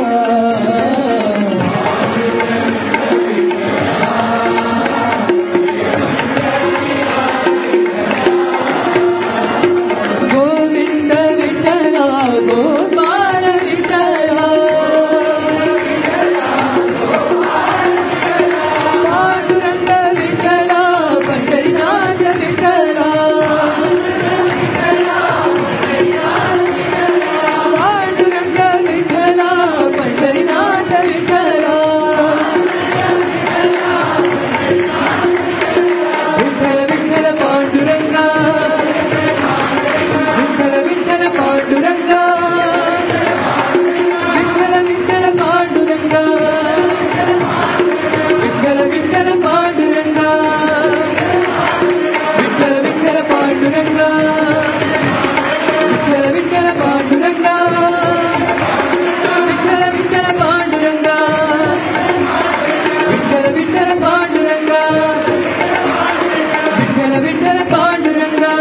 गोविन्द विठला गोपाल विठला पाण्डुरङ्ग विठला पण्डरीनाथ विठला पाण्डुरङ्ग विठला पण्डरीनाथ विठला विठ्ठल विठ्ठल पाण्डुरङ्गा विठ्ठल विठ्ठल पाण्डुरङ्गा विठ्ठल विठ्ठल पाण्डुरङ्गा विठ्ठल विठ्ठल पाण्डुरङ्गा विठ्ठल विठ्ठल पाण्डुरङ्गा विठ्ठल विठ्ठल पाण्डुरङ्गा विठ्ठल विठ्ठल पाण्डुरङ्गा विठ्ठल विठ्ठल पाण्डुरङ्गा विठ्ठल विठ्ठल पाण्डुरङ्गा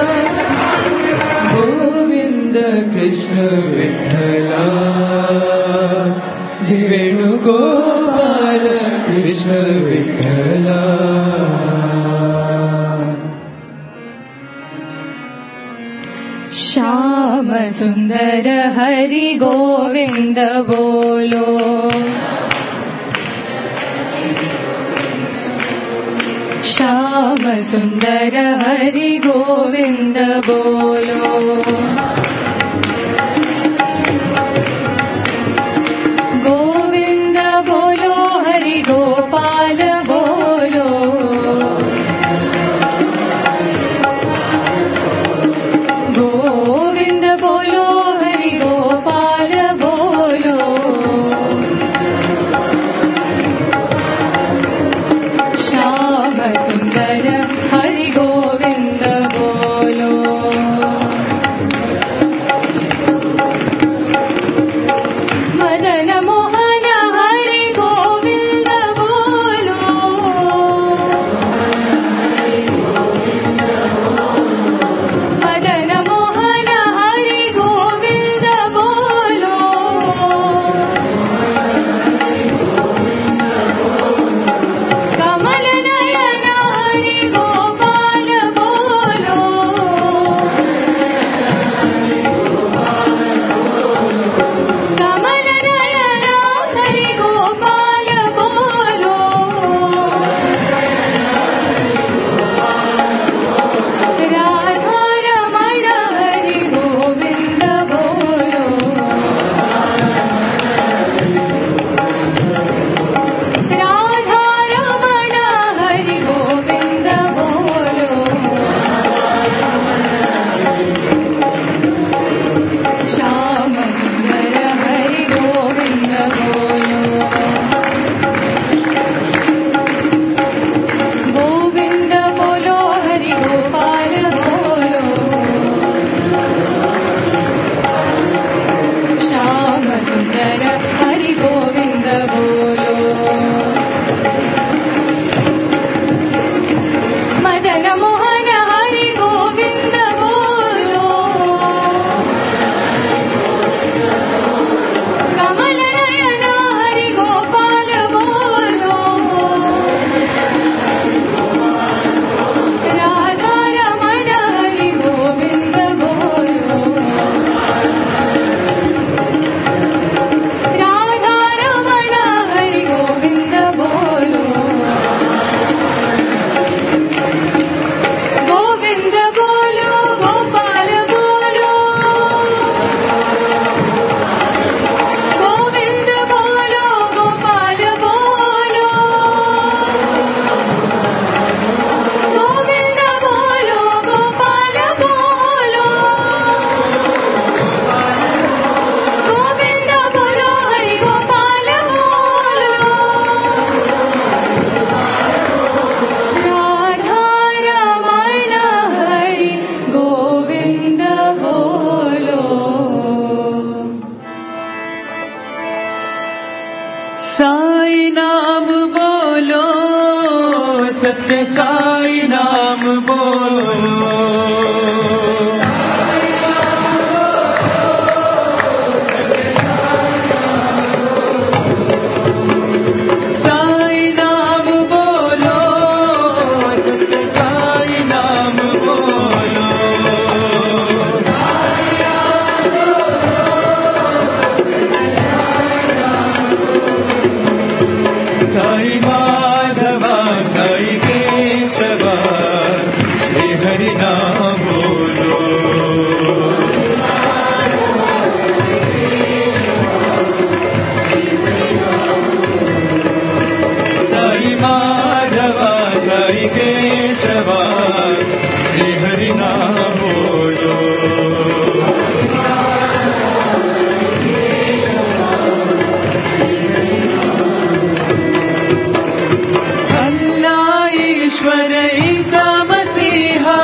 गोविन्द कृष्ण विठ्ठला वेणुगोपाल कृष्ण विठ्ठला श्याम सुन्दर हरि गोविन्द बोलो श्याम सुन्दर हरि गोविन्द बोलो गोविन्द बोलो हरि गोपाल बोलो गोविन्द बोलो हरि गोपाल बोलो श्याम सुन्दर हरि गोविन्द बोलो साई केशवा श्री हरि नाम बोलो अल्लाह ईश्वर ईसा मसीहा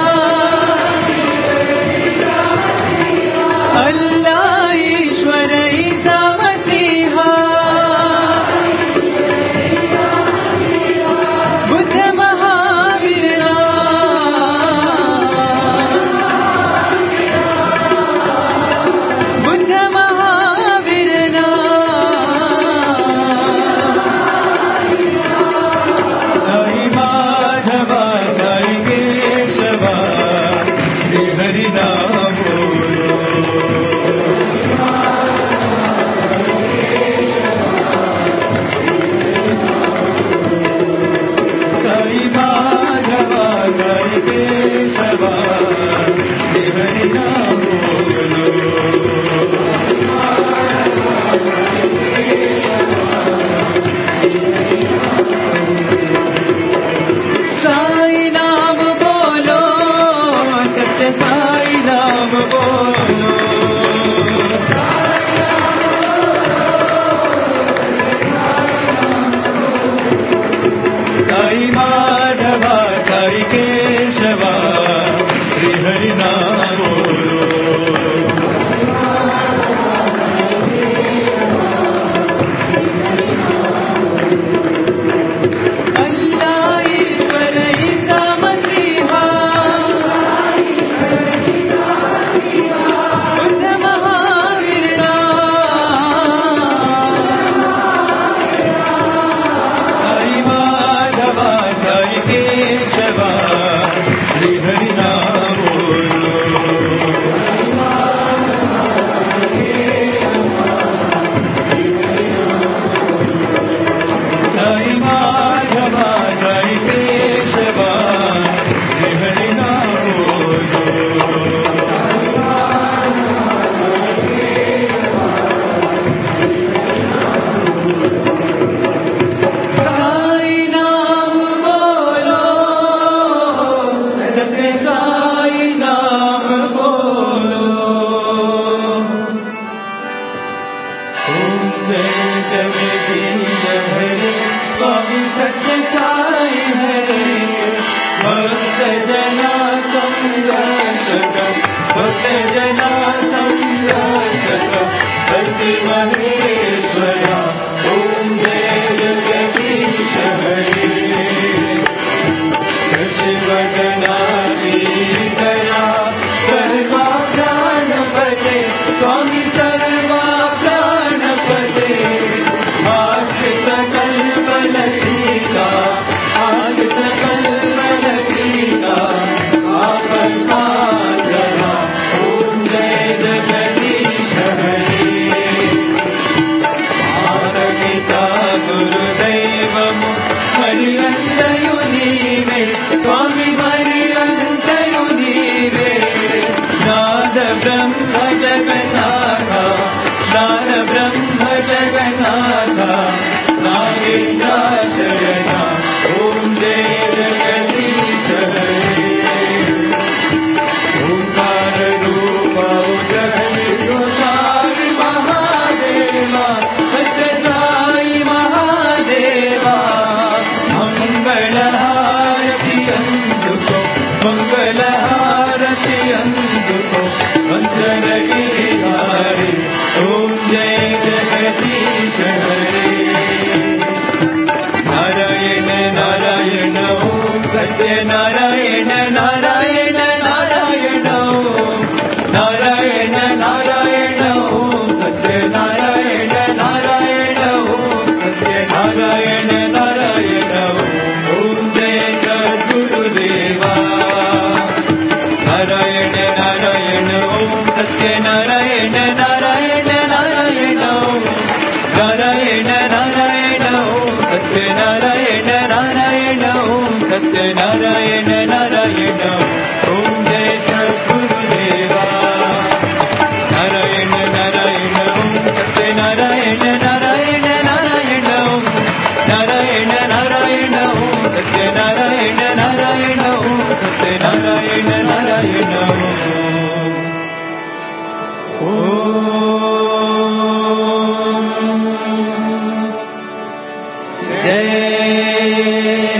अल्लाह ईश्वर ईसा मसीहा बुद्ध महावीरा बुद्ध महावीरना साई माधवा साई केशवा श्री हरि नाम बोलो साई माधवा साई केशवा श्री हरि नाम बोलो साई नाम बोलो सत्य साई नाम बोलो साई माधवा साई केशवा श्री हरि नाम बोलो अल्लाह ईश्वर ईसा मसीहा बुद्ध महावीरा साई माधवा साई केशवा श्री हरि नाम बोलो साई माधवा साई केशवा श्री हरि नाम बोलो साई नाम बोलो सत्य साई नाम बोलो ओम जय जगदीश हरे स्वामी सत्य साई हरे भक्त जना संरक्षक भक्त जना संरक्षक भक्ति महेश्वरा ओम जय जगदीश हरे शिवगणा श्रीकरा सर्वा प्राणपते स्वामी सर्वा प्राणपते आश्रित कल्पलतीका आश्रित कल्पलतीका आपन्नादरा ॐ जय जगदीश हरे ఆరగితా గురుదైవము మరి అంతయు నీవే స్వామి మరి అంతయు నీవే నాద బ్రహ్మ జగన్నాథ నాద బ్రహ్మ జగన్నాథ నాగేంద్ర శరణ ఓం జయ జగదీశ హరే ఓంకార రూప ఉదయ సాయి మహాదేవా సత్య సాయి మహాదేవా మంగళ హారతి అందుకో మంగళ హారతి అందుకో వందన గిరిధారి ఓం జయ జగదీశ హరే నారాయణ నారాయణ ఓం సత్య నారాయణ నారాయణ నారాయణ ఓం నారాయణ నారాయణ ఓం సత్య నారాయణ నారాయణ ఓం సత్య నారాయణ నారాయణ ఓం జయ సద్గురుదేవా నారాయణ నారాయణ ఓం సత్య నారాయణ నారాయణ నారాయణ ఓం నారాయణ నారాయణ ఓం సత్య నారాయణ నారాయణ ఓం సత్య నారాయణ నారాయణ ఓం జయ సద్గురుదేవా నారాయణ నారాయణ ఓం సత్య నారాయణ నారాయణ నారాయణ ఓం నారాయణ नारायण नारायण ॐ सत्यनारायण नारायण ॐ सत्यनारायण नारायण ॐ जय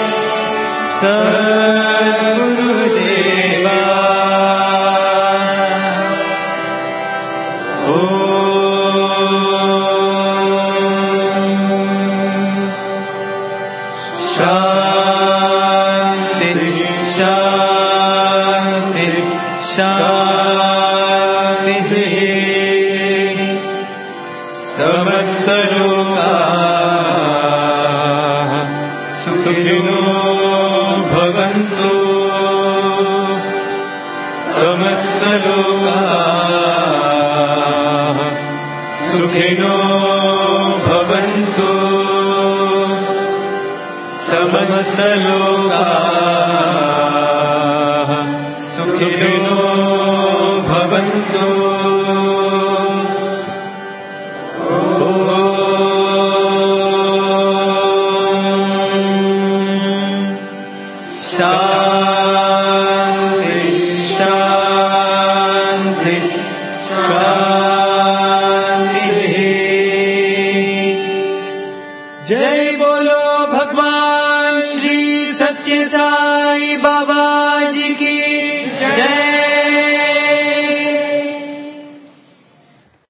सद्गुरुदेवा ॐ शान्ति शान्ति शान्तिः समस्तलोकाः सुखिनो भवन्तु समस्तलोकाः सुखिनो भवन्तु समस्तलोकाः सुखिनो भवन्तु शान्ति शान्ति शान्तिः जय बोलो भगवान श्री सत्य साई बाबा